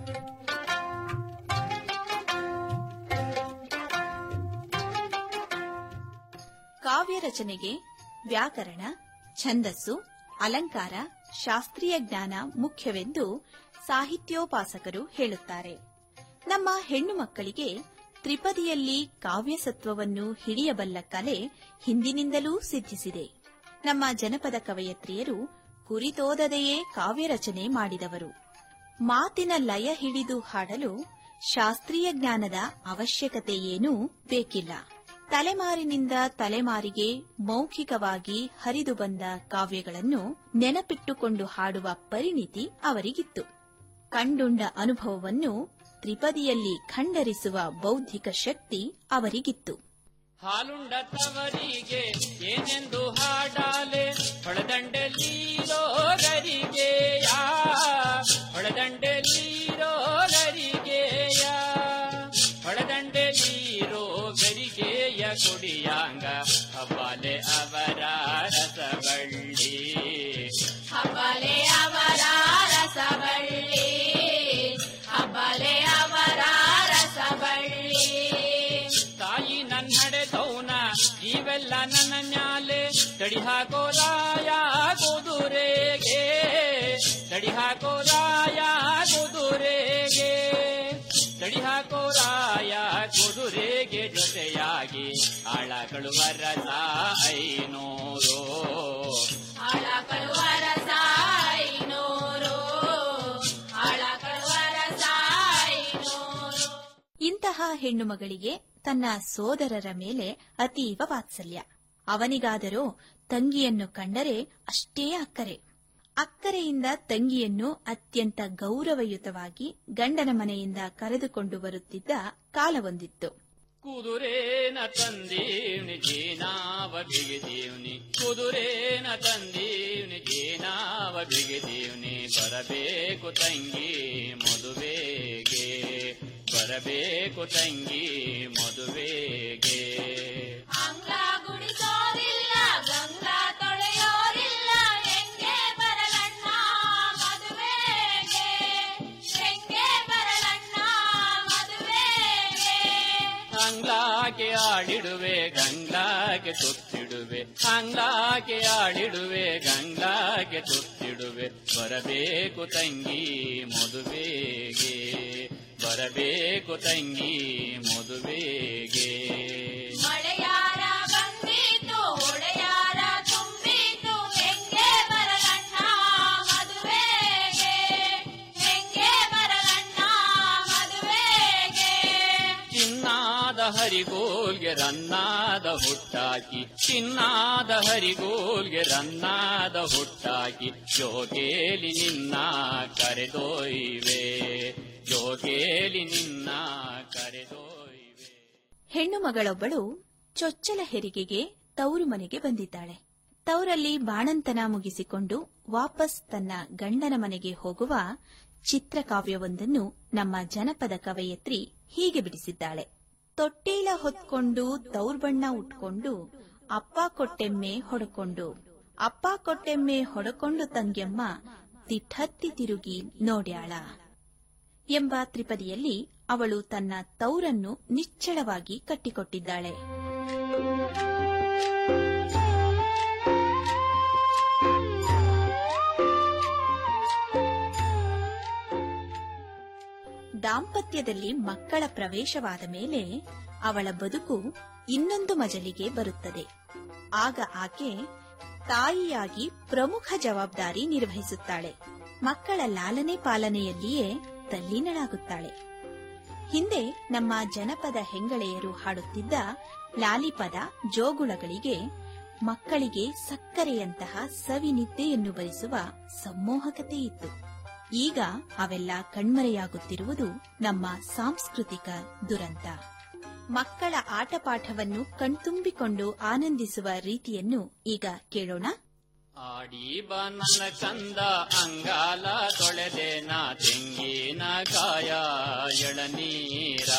ಕಾವ್ಯ ರಚನೆಗೆ ವ್ಯಾಕರಣ ಛಂದಸ್ಸು ಅಲಂಕಾರ ಶಾಸ್ತ್ರೀಯ ಜ್ಞಾನ ಮುಖ್ಯವೆಂದು ಸಾಹಿತ್ಯೋಪಾಸಕರು ಹೇಳುತ್ತಾರೆ ನಮ್ಮ ಹೆಣ್ಣು ಮಕ್ಕಳಿಗೆ ತ್ರಿಪದಿಯಲ್ಲಿ ಕಾವ್ಯಸತ್ವವನ್ನು ಹಿಡಿಯಬಲ್ಲ ಕಲೆ ಹಿಂದಿನಿಂದಲೂ ಸಿದ್ಧಿಸಿದೆ ನಮ್ಮ ಜನಪದ ಕವಯತ್ರಿಯರು ಕುರಿತೋದದೆಯೇ ಕಾವ್ಯ ರಚನೆ ಮಾಡಿದವರು ಮಾತಿನ ಲಯ ಹಿಡಿದು ಹಾಡಲು ಶಾಸ್ತ್ರೀಯ ಜ್ಞಾನದ ಅವಶ್ಯಕತೆಯೇನೂ ಬೇಕಿಲ್ಲ ತಲೆಮಾರಿನಿಂದ ತಲೆಮಾರಿಗೆ ಮೌಖಿಕವಾಗಿ ಹರಿದು ಬಂದ ಕಾವ್ಯಗಳನ್ನು ನೆನಪಿಟ್ಟುಕೊಂಡು ಹಾಡುವ ಪರಿಣಿತಿ ಅವರಿಗಿತ್ತು ಕಂಡುಂಡ ಅನುಭವವನ್ನು ತ್ರಿಪದಿಯಲ್ಲಿ ಖಂಡರಿಸುವ ಬೌದ್ಧಿಕ ಶಕ್ತಿ ಅವರಿಗಿತ್ತು ಹಾಲುಂಡ ತವರಿಗೆ ಏನೆಂದು ಹಾಡಾಲೆ ಹೊಳದಂಡೆಲೀರೋ ಗರಿಗೆಯ ಹೊಳದಂಡೆಲೀರೋ ಗರಿಗೆಯ ಹೊಳದಂಡೆಲೀರೋ ಗರಿಗೆಯ ಕುಡಿಯಾಂಗ ಹಬ್ಬಾಲೆ ಅವರ ರಸಬಳ್ಳಿ ಹಬ್ಬಲೆ ಅವರ ರಸಬಳ್ಳಿ ಹಬ್ಬಲೆ ಅವರ ರಸಬಳ್ಳಿ ತಾಯಿ ನನ್ನಡೆದೌನ ಇವೆಲ್ಲ ನನ್ನ ಮ್ಯಾಲೆ ತಡಿ ಹಾಕೋ ರಾಯ ಕುದುರೆಗೆ ತಡಿ ಹಾಕೋ ರಾಯ ಕುದುರೆಗೆ ತಡಿ ಹಾಕೋ ರಾಯ ಕುದುರೆಗೆ ಜೊತೆಯಾಗಿ ಆಳಗಳು ವರಸ ಐನೂರು ಆಳ ಕಳುವ ರಸ ಐನೂರು ಆಳ ಕಳುವ ರಸ ಐನೂರು ಇಂತಹ ಹೆಣ್ಣುಮಗಳಿಗೆ ತನ್ನ ಸೋದರರ ಮೇಲೆ ಅತೀವ ವಾತ್ಸಲ್ಯ ಅವನಿಗಾದರೂ ತಂಗಿಯನ್ನು ಕಂಡರೆ ಅಷ್ಟೇ ಅಕ್ಕರೆ ಅಕ್ಕರೆಯಿಂದ ತಂಗಿಯನ್ನು ಅತ್ಯಂತ ಗೌರವಯುತವಾಗಿ ಗಂಡನ ಮನೆಯಿಂದ ಕರೆದುಕೊಂಡು ಬರುತ್ತಿದ್ದ ಕಾಲವೊಂದಿತ್ತು ಕುದುರೇನ ತಂದೀವ್ನಿ ಜೇನಾವ ಬಿಗಿದೀವ್ನಿ ಕುದುರೇನ ತಂದೀವ್ನಿ ಜೇನಾವ ಬಿಗಿದೀವ್ನಿ ಬರಬೇಕು ತಂಗಿ ಮದುವೆಗೆ ಬರಬೇಕು ತಂಗಿ ಮದುವೆಗೆ ಅಂಗ್ಲ ಗುಡಿಸೋರಿಲ್ಲ ಗಂಗಾ ತೊಳೆಯೋರಿಲ್ಲ ಹೆಂಗೆ ಬರಲಣ್ಣ ಮದುವೆಗೆ ಹೆಂಗೆ ಬರಲಣ್ಣ ಮದುವೆಗೆ ಅಂಗ್ಲಾಕೆ ಆಡಿಡುವೆ ಗಂಗ್ಲಾಗೆ ತುತ್ತಿಡುವೆ ಅಂಗ್ಲಾಕೆ ಆಡಿಡುವೆ ಗಂಗ್ಲಾಗೆ ತುತ್ತಿಡುವೆ ಬರಬೇಕು ತಂಗಿ ಮದುವೆಗೆ ಬರಬೇಕು ತಂಗಿ ಮದುವೆಗೆ ಮಳೆಯಾರ ಬಂದಿತು ಒಡೆಯಾರ ತುಂಬಿತು ಹೆಂಗೆ ಬರಲಣ್ಣ ಮದುವೆಗೆ ಹೆಂಗೆ ಬರಲಣ್ಣ ಮದುವೆಗೆ ಚಿನ್ನಾದ ಹರಿಗೋಲ್ಗೆ ರನ್ನಾದ ಹುಟ್ಟಾಕಿ ಚಿನ್ನಾದ ಹರಿಗೋಲ್ಗೆ ರನ್ನಾದ ಹುಟ್ಟಾಕಿ ಜೋಗೇಲಿ ನಿನ್ನ ಕರೆದೊಯ್ವೆ ಜೋಗೇಲಿ ನಿನ್ನ ಕರೆದೊಯ್ವೆ ಹೆಣ್ಣು ಮಗಳೊಬ್ಬಳು ಚೊಚ್ಚಲ ಹೆರಿಗೆಗೆ ತವರು ಮನೆಗೆ ಬಂದಿದ್ದಾಳೆ ತವರಲ್ಲಿ ಬಾಣಂತನ ಮುಗಿಸಿಕೊಂಡು ವಾಪಸ್ ತನ್ನ ಗಂಡನ ಮನೆಗೆ ಹೋಗುವ ಚಿತ್ರಕಾವ್ಯವೊಂದನ್ನು ನಮ್ಮ ಜನಪದ ಕವಯತ್ರಿ ಹೀಗೆ ಬಿಡಿಸಿದ್ದಾಳೆ ತೊಟ್ಟೇಲ ಹೊತ್ಕೊಂಡು ತೌರ್ಬಣ್ಣ ಉಟ್ಕೊಂಡು ಅಪ್ಪ ಕೊಟ್ಟೆಮ್ಮೆ ಹೊಡಕೊಂಡು ಅಪ್ಪ ಕೊಟ್ಟೆಮ್ಮೆ ಹೊಡಕೊಂಡು ತಂಗ್ಯಮ್ಮ ತಿಠತ್ತಿ ತಿರುಗಿ ನೋಡ್ಯಾಳ ಎಂಬ ತ್ರಿಪದಿಯಲ್ಲಿ ಅವಳು ತನ್ನ ತೌರನ್ನು ನಿಚ್ಚಳವಾಗಿ ಕಟ್ಟಿಕೊಟ್ಟಿದ್ದಾಳೆ ದಾಂಪತ್ಯದಲ್ಲಿ ಮಕ್ಕಳ ಪ್ರವೇಶವಾದ ಮೇಲೆ ಅವಳ ಬದುಕು ಇನ್ನೊಂದು ಮಜಲಿಗೆ ಬರುತ್ತದೆ ಆಗ ಆಕೆ ತಾಯಿಯಾಗಿ ಪ್ರಮುಖ ಜವಾಬ್ದಾರಿ ನಿರ್ವಹಿಸುತ್ತಾಳೆ ಮಕ್ಕಳ ಲಾಲನೆ ಪಾಲನೆಯಲ್ಲಿಯೇ ತಲ್ಲೀನಳಾಗುತ್ತಾಳೆ ಹಿಂದೆ ನಮ್ಮ ಜನಪದ ಹೆಂಗಳೆಯರು ಹಾಡುತ್ತಿದ್ದ ಲಾಲಿಪದ ಜೋಗುಳಗಳಿಗೆ ಮಕ್ಕಳಿಗೆ ಸಕ್ಕರೆಯಂತಹ ಸವಿನಿದ್ದೆಯನ್ನು ಬರಿಸುವ ಸಮ್ಮೋಹಕತೆ ಇತ್ತು ಈಗ ಅವೆಲ್ಲ ಕಣ್ಮರೆಯಾಗುತ್ತಿರುವುದು ನಮ್ಮ ಸಾಂಸ್ಕೃತಿಕ ದುರಂತ ಮಕ್ಕಳ ಆಟಪಾಠವನ್ನು ಕಣ್ತುಂಬಿಕೊಂಡು ಆನಂದಿಸುವ ರೀತಿಯನ್ನು ಈಗ ಕೇಳೋಣ ಆಡಿ ಬಾ ನನ್ನ ಕಂದ ಅಂಗಾಲ ತೊಳೆದೇನ ತೆಂಗಿನ ಕಾಯ ಎಳನೀರ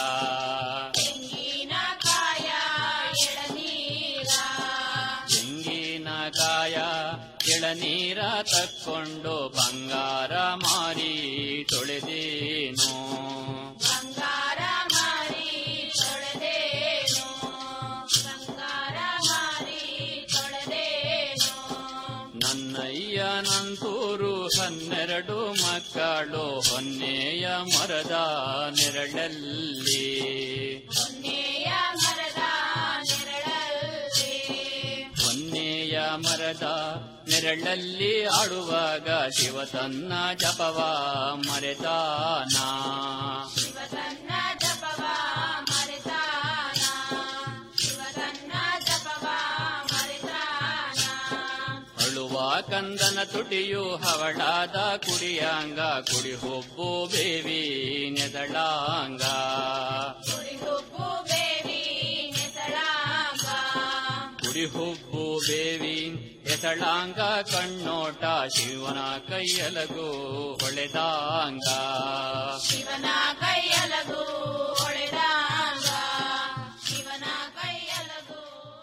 ತೆಂಗಿನಕಾಯ ಎಳನೀರ ತೆಂಗಿನ ಕಾಯ ಎಳನೀರ ತಕ್ಕೊಂಡು ಬಂಗಾರ ಮಾರಿ ತೊಳೆದೇನು ಬಂಗಾರ ಮಾರಿ ತೊಳೆದೇನು ಬಂಗಾರ ಮಾರಿ ತೊಳೆದೇನು ನನ್ನಯ್ಯ ನಂತೂರು ಹನ್ನೆರಡು ಮಕ್ಕಳು ಹೊನ್ನೆಯ ಮರದ ನೆರಳಲ್ಲಿ ಹೊನ್ನೆಯ ಮರದ ನೆರಳಲ್ಲಿ ಹೊನ್ನೆಯ ಮರದ ನೆರಳಲ್ಲಿ ಆಡುವಾಗ ಶಿವ ತನ್ನ ಜಪವ ಮರೆತಾನ ಶಿವ ತನ್ನ ಜಪವ ಮರೆತಾನ ಶಿವ ತನ್ನ ಜಪವ ಮರೆತಾನ ಅಳುವ ಕಂದನ ತುಟಿಯು ಹವಳಾದ ಕುಡಿಯಾಂಗ ಕುಡಿ ಹೊಬ್ಬು ಬೇವಿ ನೆದಳಾಂಗ ಕುಡಿ ಹುಬ್ಬು ಬೇವಿ ನೆಸಳಾಂಗ ಕುಡಿ ಹುಬ್ಬು ಬೇವಿ ಎಸಳಾಂಗ ಕಣ್ಣೋಟ ಶಿವನ ಕೈಯಲಗು ಹೊಳೆದಾಂಗ ಶಿವನ ಕೈಯಲಗು ಹೊಳೆದಾಂಗ ಶಿವನ ಕೈಯಲಗು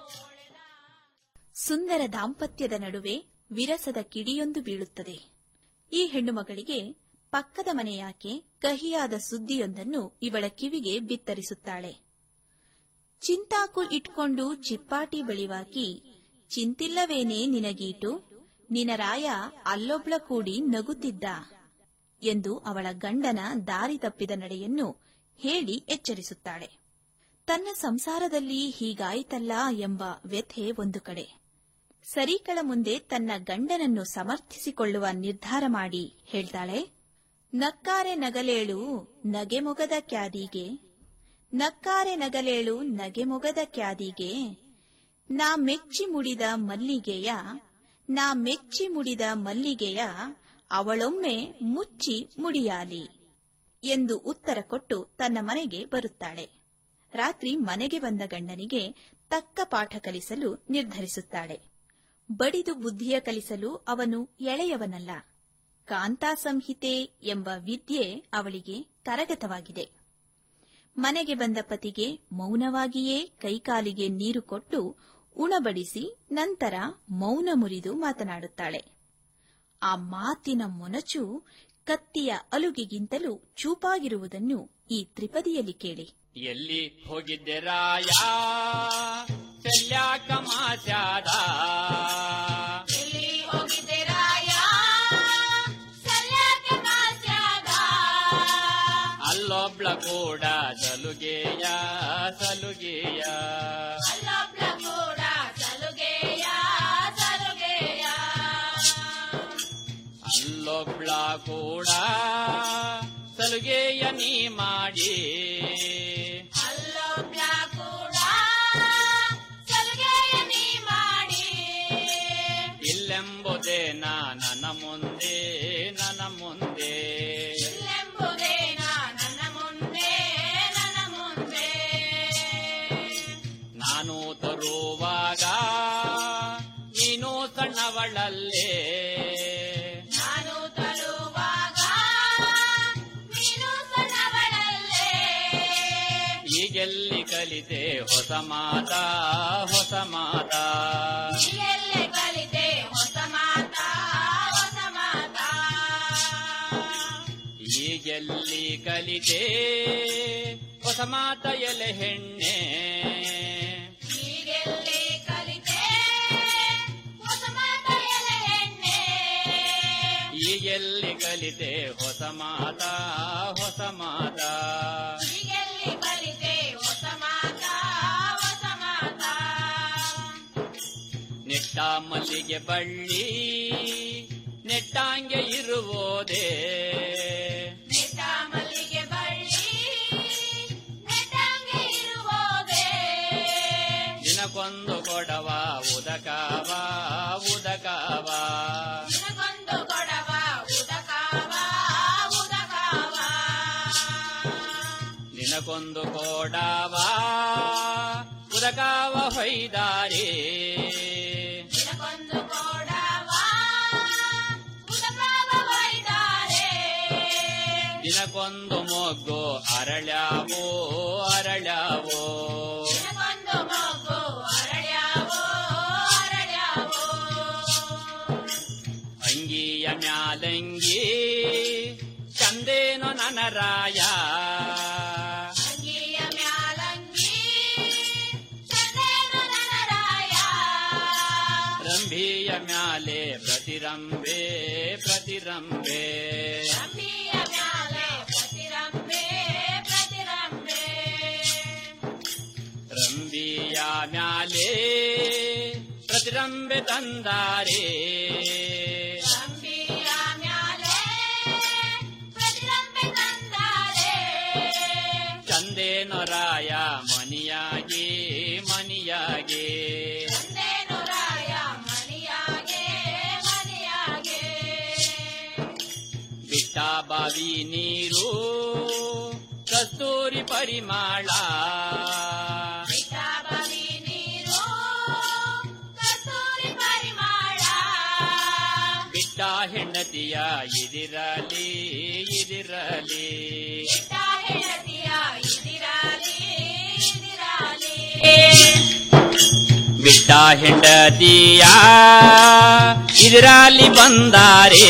ಸುಂದರ ದಾಂಪತ್ಯದ ನಡುವೆ ವಿರಸದ ಕಿಡಿಯೊಂದು ಬೀಳುತ್ತದೆ ಈ ಹೆಣ್ಣುಮಗಳಿಗೆ ಪಕ್ಕದ ಮನೆಯಾಕೆ ಕಹಿಯಾದ ಸುದ್ದಿಯೊಂದನ್ನು ಇವಳ ಕಿವಿಗೆ ಬಿತ್ತರಿಸುತ್ತಾಳೆ ಚಿಂತಾಕು ಇಟ್ಕೊಂಡು ಚಿಪ್ಪಾಟಿ ಬಳಿವಾಕಿ ಚಿಂತಿಲ್ಲವೇನೇ ನಿನಗೀಟು ನಿನ ರಾಯ ಅಲ್ಲೊಬ್ಳ ಕೂಡಿ ನಗುತ್ತಿದ್ದ ಎಂದು ಅವಳ ಗಂಡನ ದಾರಿ ತಪ್ಪಿದ ನಡೆಯನ್ನು ಹೇಳಿ ಎಚ್ಚರಿಸುತ್ತಾಳೆ ತನ್ನ ಸಂಸಾರದಲ್ಲಿ ಹೀಗಾಯಿತಲ್ಲ ಎಂಬ ವ್ಯಥೆ ಒಂದು ಕಡೆ ಸರೀಕಳ ಮುಂದೆ ತನ್ನ ಗಂಡನನ್ನು ಸಮರ್ಥಿಸಿಕೊಳ್ಳುವ ನಿರ್ಧಾರ ಮಾಡಿ ಹೇಳ್ತಾಳೆ ನಕ್ಕಾರೆ ನಗಲೇಳು ನಗೆಮೊಗದ ಕ್ಯಾದಿಗೆ ನಕ್ಕಾರೆ ನಗಲೇಳು ನಗೆಮೊಗದ ಕ್ಯಾದಿಗೆ ನಾ ಮೆಚ್ಚಿ ಮುಡಿದ ಮಲ್ಲಿಗೆಯ ನಾ ಮೆಚ್ಚಿ ಮುಡಿದ ಮಲ್ಲಿಗೆಯ ಅವಳೊಮ್ಮೆ ಮುಚ್ಚಿ ಮುಡಿಯಾಲಿ ಎಂದು ಉತ್ತರ ಕೊಟ್ಟು ತನ್ನ ಮನೆಗೆ ಬರುತ್ತಾಳೆ ರಾತ್ರಿ ಮನೆಗೆ ಬಂದ ಗಂಡನಿಗೆ ತಕ್ಕ ಪಾಠ ಕಲಿಸಲು ನಿರ್ಧರಿಸುತ್ತಾಳೆ ಬಡಿದು ಬುದ್ಧಿಯ ಕಲಿಸಲು ಅವನು ಎಳೆಯವನಲ್ಲ ಕಾಂತಾ ಸಂಹಿತೆ ಎಂಬ ವಿದ್ಯೆ ಅವಳಿಗೆ ಕರಗತವಾಗಿದೆ ಮನೆಗೆ ಬಂದ ಪತಿಗೆ ಮೌನವಾಗಿಯೇ ಕೈಕಾಲಿಗೆ ನೀರು ಕೊಟ್ಟು ಉಣಬಡಿಸಿ ನಂತರ ಮೌನ ಮುರಿದು ಮಾತನಾಡುತ್ತಾಳೆ ಆ ಮಾತಿನ ಮೊನಚು ಕತ್ತಿಯ ಅಲುಗಿಗಿಂತಲೂ ಚೂಪಾಗಿರುವುದನ್ನು ಈ ತ್ರಿಪದಿಯಲ್ಲಿ ಕೇಳಿ ಎಲ್ಲಿ ಹೋಗಿದ್ದೆ ರಾಯ ಶಲ್ಯಾಕ ಮಾಸ್ಯಾದ ಎಲ್ಲಿ ಹೋಗಿದ್ದೆ ರಾಯ ಸಲ್ಯಾಕೆ ಮಾಸ್ಯಾದ ಅಲ್ಲೊಬ್ಳ ಕೂಡ ಸಲುಗೆಯ ಸಲುಗೆಯ ಅಲ್ಲೊಬ್ಳ ಕೂಡ ಸಲುಗೆಯ ಸಲುಗೆಯ ಅಲ್ಲೊಬ್ಳ ಕೂಡ ಸಲುಗೆಯ ನೀ ಮಾಡಿ ಅಲ್ಲೊಬ್ಳ ಕೂಡ ಸಲುಗೆಯ ನೀ ಮಾಡಿ ಇಲ್ಲೆಂಬುದೇ ನಾ ನನ್ನ ಮುಂದೆ ನನ್ನ ಮುಂದೆ ಇಲ್ಲೆಂಬುದೇನ ನನ್ನ ಮುಂದೆ ನನ್ನ ಮುಂದೆ ನಾನು ತರುವಾಗ ನೀನು ಸಣ್ಣವಳಲ್ಲೇ ನಾನು ತರುವಾಗ ನೀನು ಸಣ್ಣವಳಲ್ಲೇ ಈಗೆಲ್ಲಿ ಕಲಿತೆ ಹೊಸ ಮಾತ ಹೊಸ ಮಾತ ಎಲ್ಲೆ ಕಲಿತೆ ಹೊಸ ಮಾತ ಹೊಸ ಮಾತ ಈಗೆಲ್ಲಿ ಕಲಿತೆ ಹೊಸ ಮಾತ ಎಲೆ ಹೆಣ್ಣೆ ಹೀಗೆಲ್ಲಿ ಕಲಿತೆ ಹೊಸ ಮಾತ ಎಲೆ ಹೆಣ್ಣೆ ಈಗೆಲ್ಲಿ ಕಲಿತೆ ಹೊಸ ಮಾತ ಹೊಸ ಮಾತ ಹೀಗೆಲ್ಲಿ ಕಲಿತೆ ಹೊಸ ಮಾತ ಹೊಸ ಮಾತ ನೆಟ್ಟ ಮಲ್ಲಿಗೆ ಬಳ್ಳಿ ನೆಟ್ಟಾಂಗೆ ಇರುವುದೇ ನೆಟ್ಟ ಮಲ್ಲಿಗೆ ಬಳ್ಳಿ ನೆಟ್ಟಂಗೆ ಇರುವುದೇ ದಿನಕ್ಕೊಂದು ಕೊಡವ ಉದಕ ದಿನಕ್ಕೊಂದು ಕೋಡಾವ ಉದಗಾವ ಹೊಯ್ದಾರೆ ದಿನಕ್ಕೊಂದು ಕೋಡವ ಉದಕಾವ ಒಯ್ದಾರೆ ದಿನಕ್ಕೊಂದು ಮೊಗ್ಗು ಅರಳ್ಯಾವೋ ಅರಳ್ಯಾವೋ ದಿನಕ್ಕೊಂದು ಮೊಗ್ಗು ಅರಳ್ಯಾವೋ ಅರಳ್ಯಾವೋ ಅಂಗಿಯ ಮ್ಯಾಲಂಗಿ ಚಂದೇನೋ ನನರಾಯ ಅಂಗಿಯ ಮ್ಯಾಲಂಗಿ ಚಂದೇನು ನನರಾಯ ರಂಭಿಯ ಮ್ಯಾಲೆ ಪ್ರತಿರಂಬೆ ಪ್ರತಿರಂಬೆ ಅಂಬಿಯ ಮ್ಯಾಲೆ ಪ್ರತಿರಂಬೆ ಪ್ರತಿರಂಬೆ ರಂಭಿಯ ಮ್ಯಾಲೆ ಪ್ರತಿರಂಬೆ ತಂದಾರೆ ಅಂಬಿಯ ಮ್ಯಾಲೆ ಪ್ರತಿರಂಬೆ ತಂದಾರೆ ಚಂದೇನೋ ರಾಯ ಮನಿಯಾಗಿ ಮನಿಯಾಗಿ ಚಂದೇನು ರಾಯ ಮಣಿಯಾಗೆ ಮಣಿಯಾಗೆ ಬಿಟ್ಟ ಬಾವಿ ನೀರು ಕಸ್ತೂರಿ ಪರಿಮಾಳ ಬಿಟ್ಟಾಬವಿ ನೀರು ಕಸ್ತೂರಿ ಪರಿಮಳ ಬಿಟ್ಟ ಹೆಂಡತಿಯ ಇದಿರಲಿ ಇದಿರಲಿ ಬಿಟ್ಟ ಹೆಂಡತಿಯ ಇದಿರಲಿ ಇದಿರಲಿ ಬಿಟ್ಟ ಹೆಂಡತಿಯ ಇದಿರಲಿ ಬಂದಾರೆ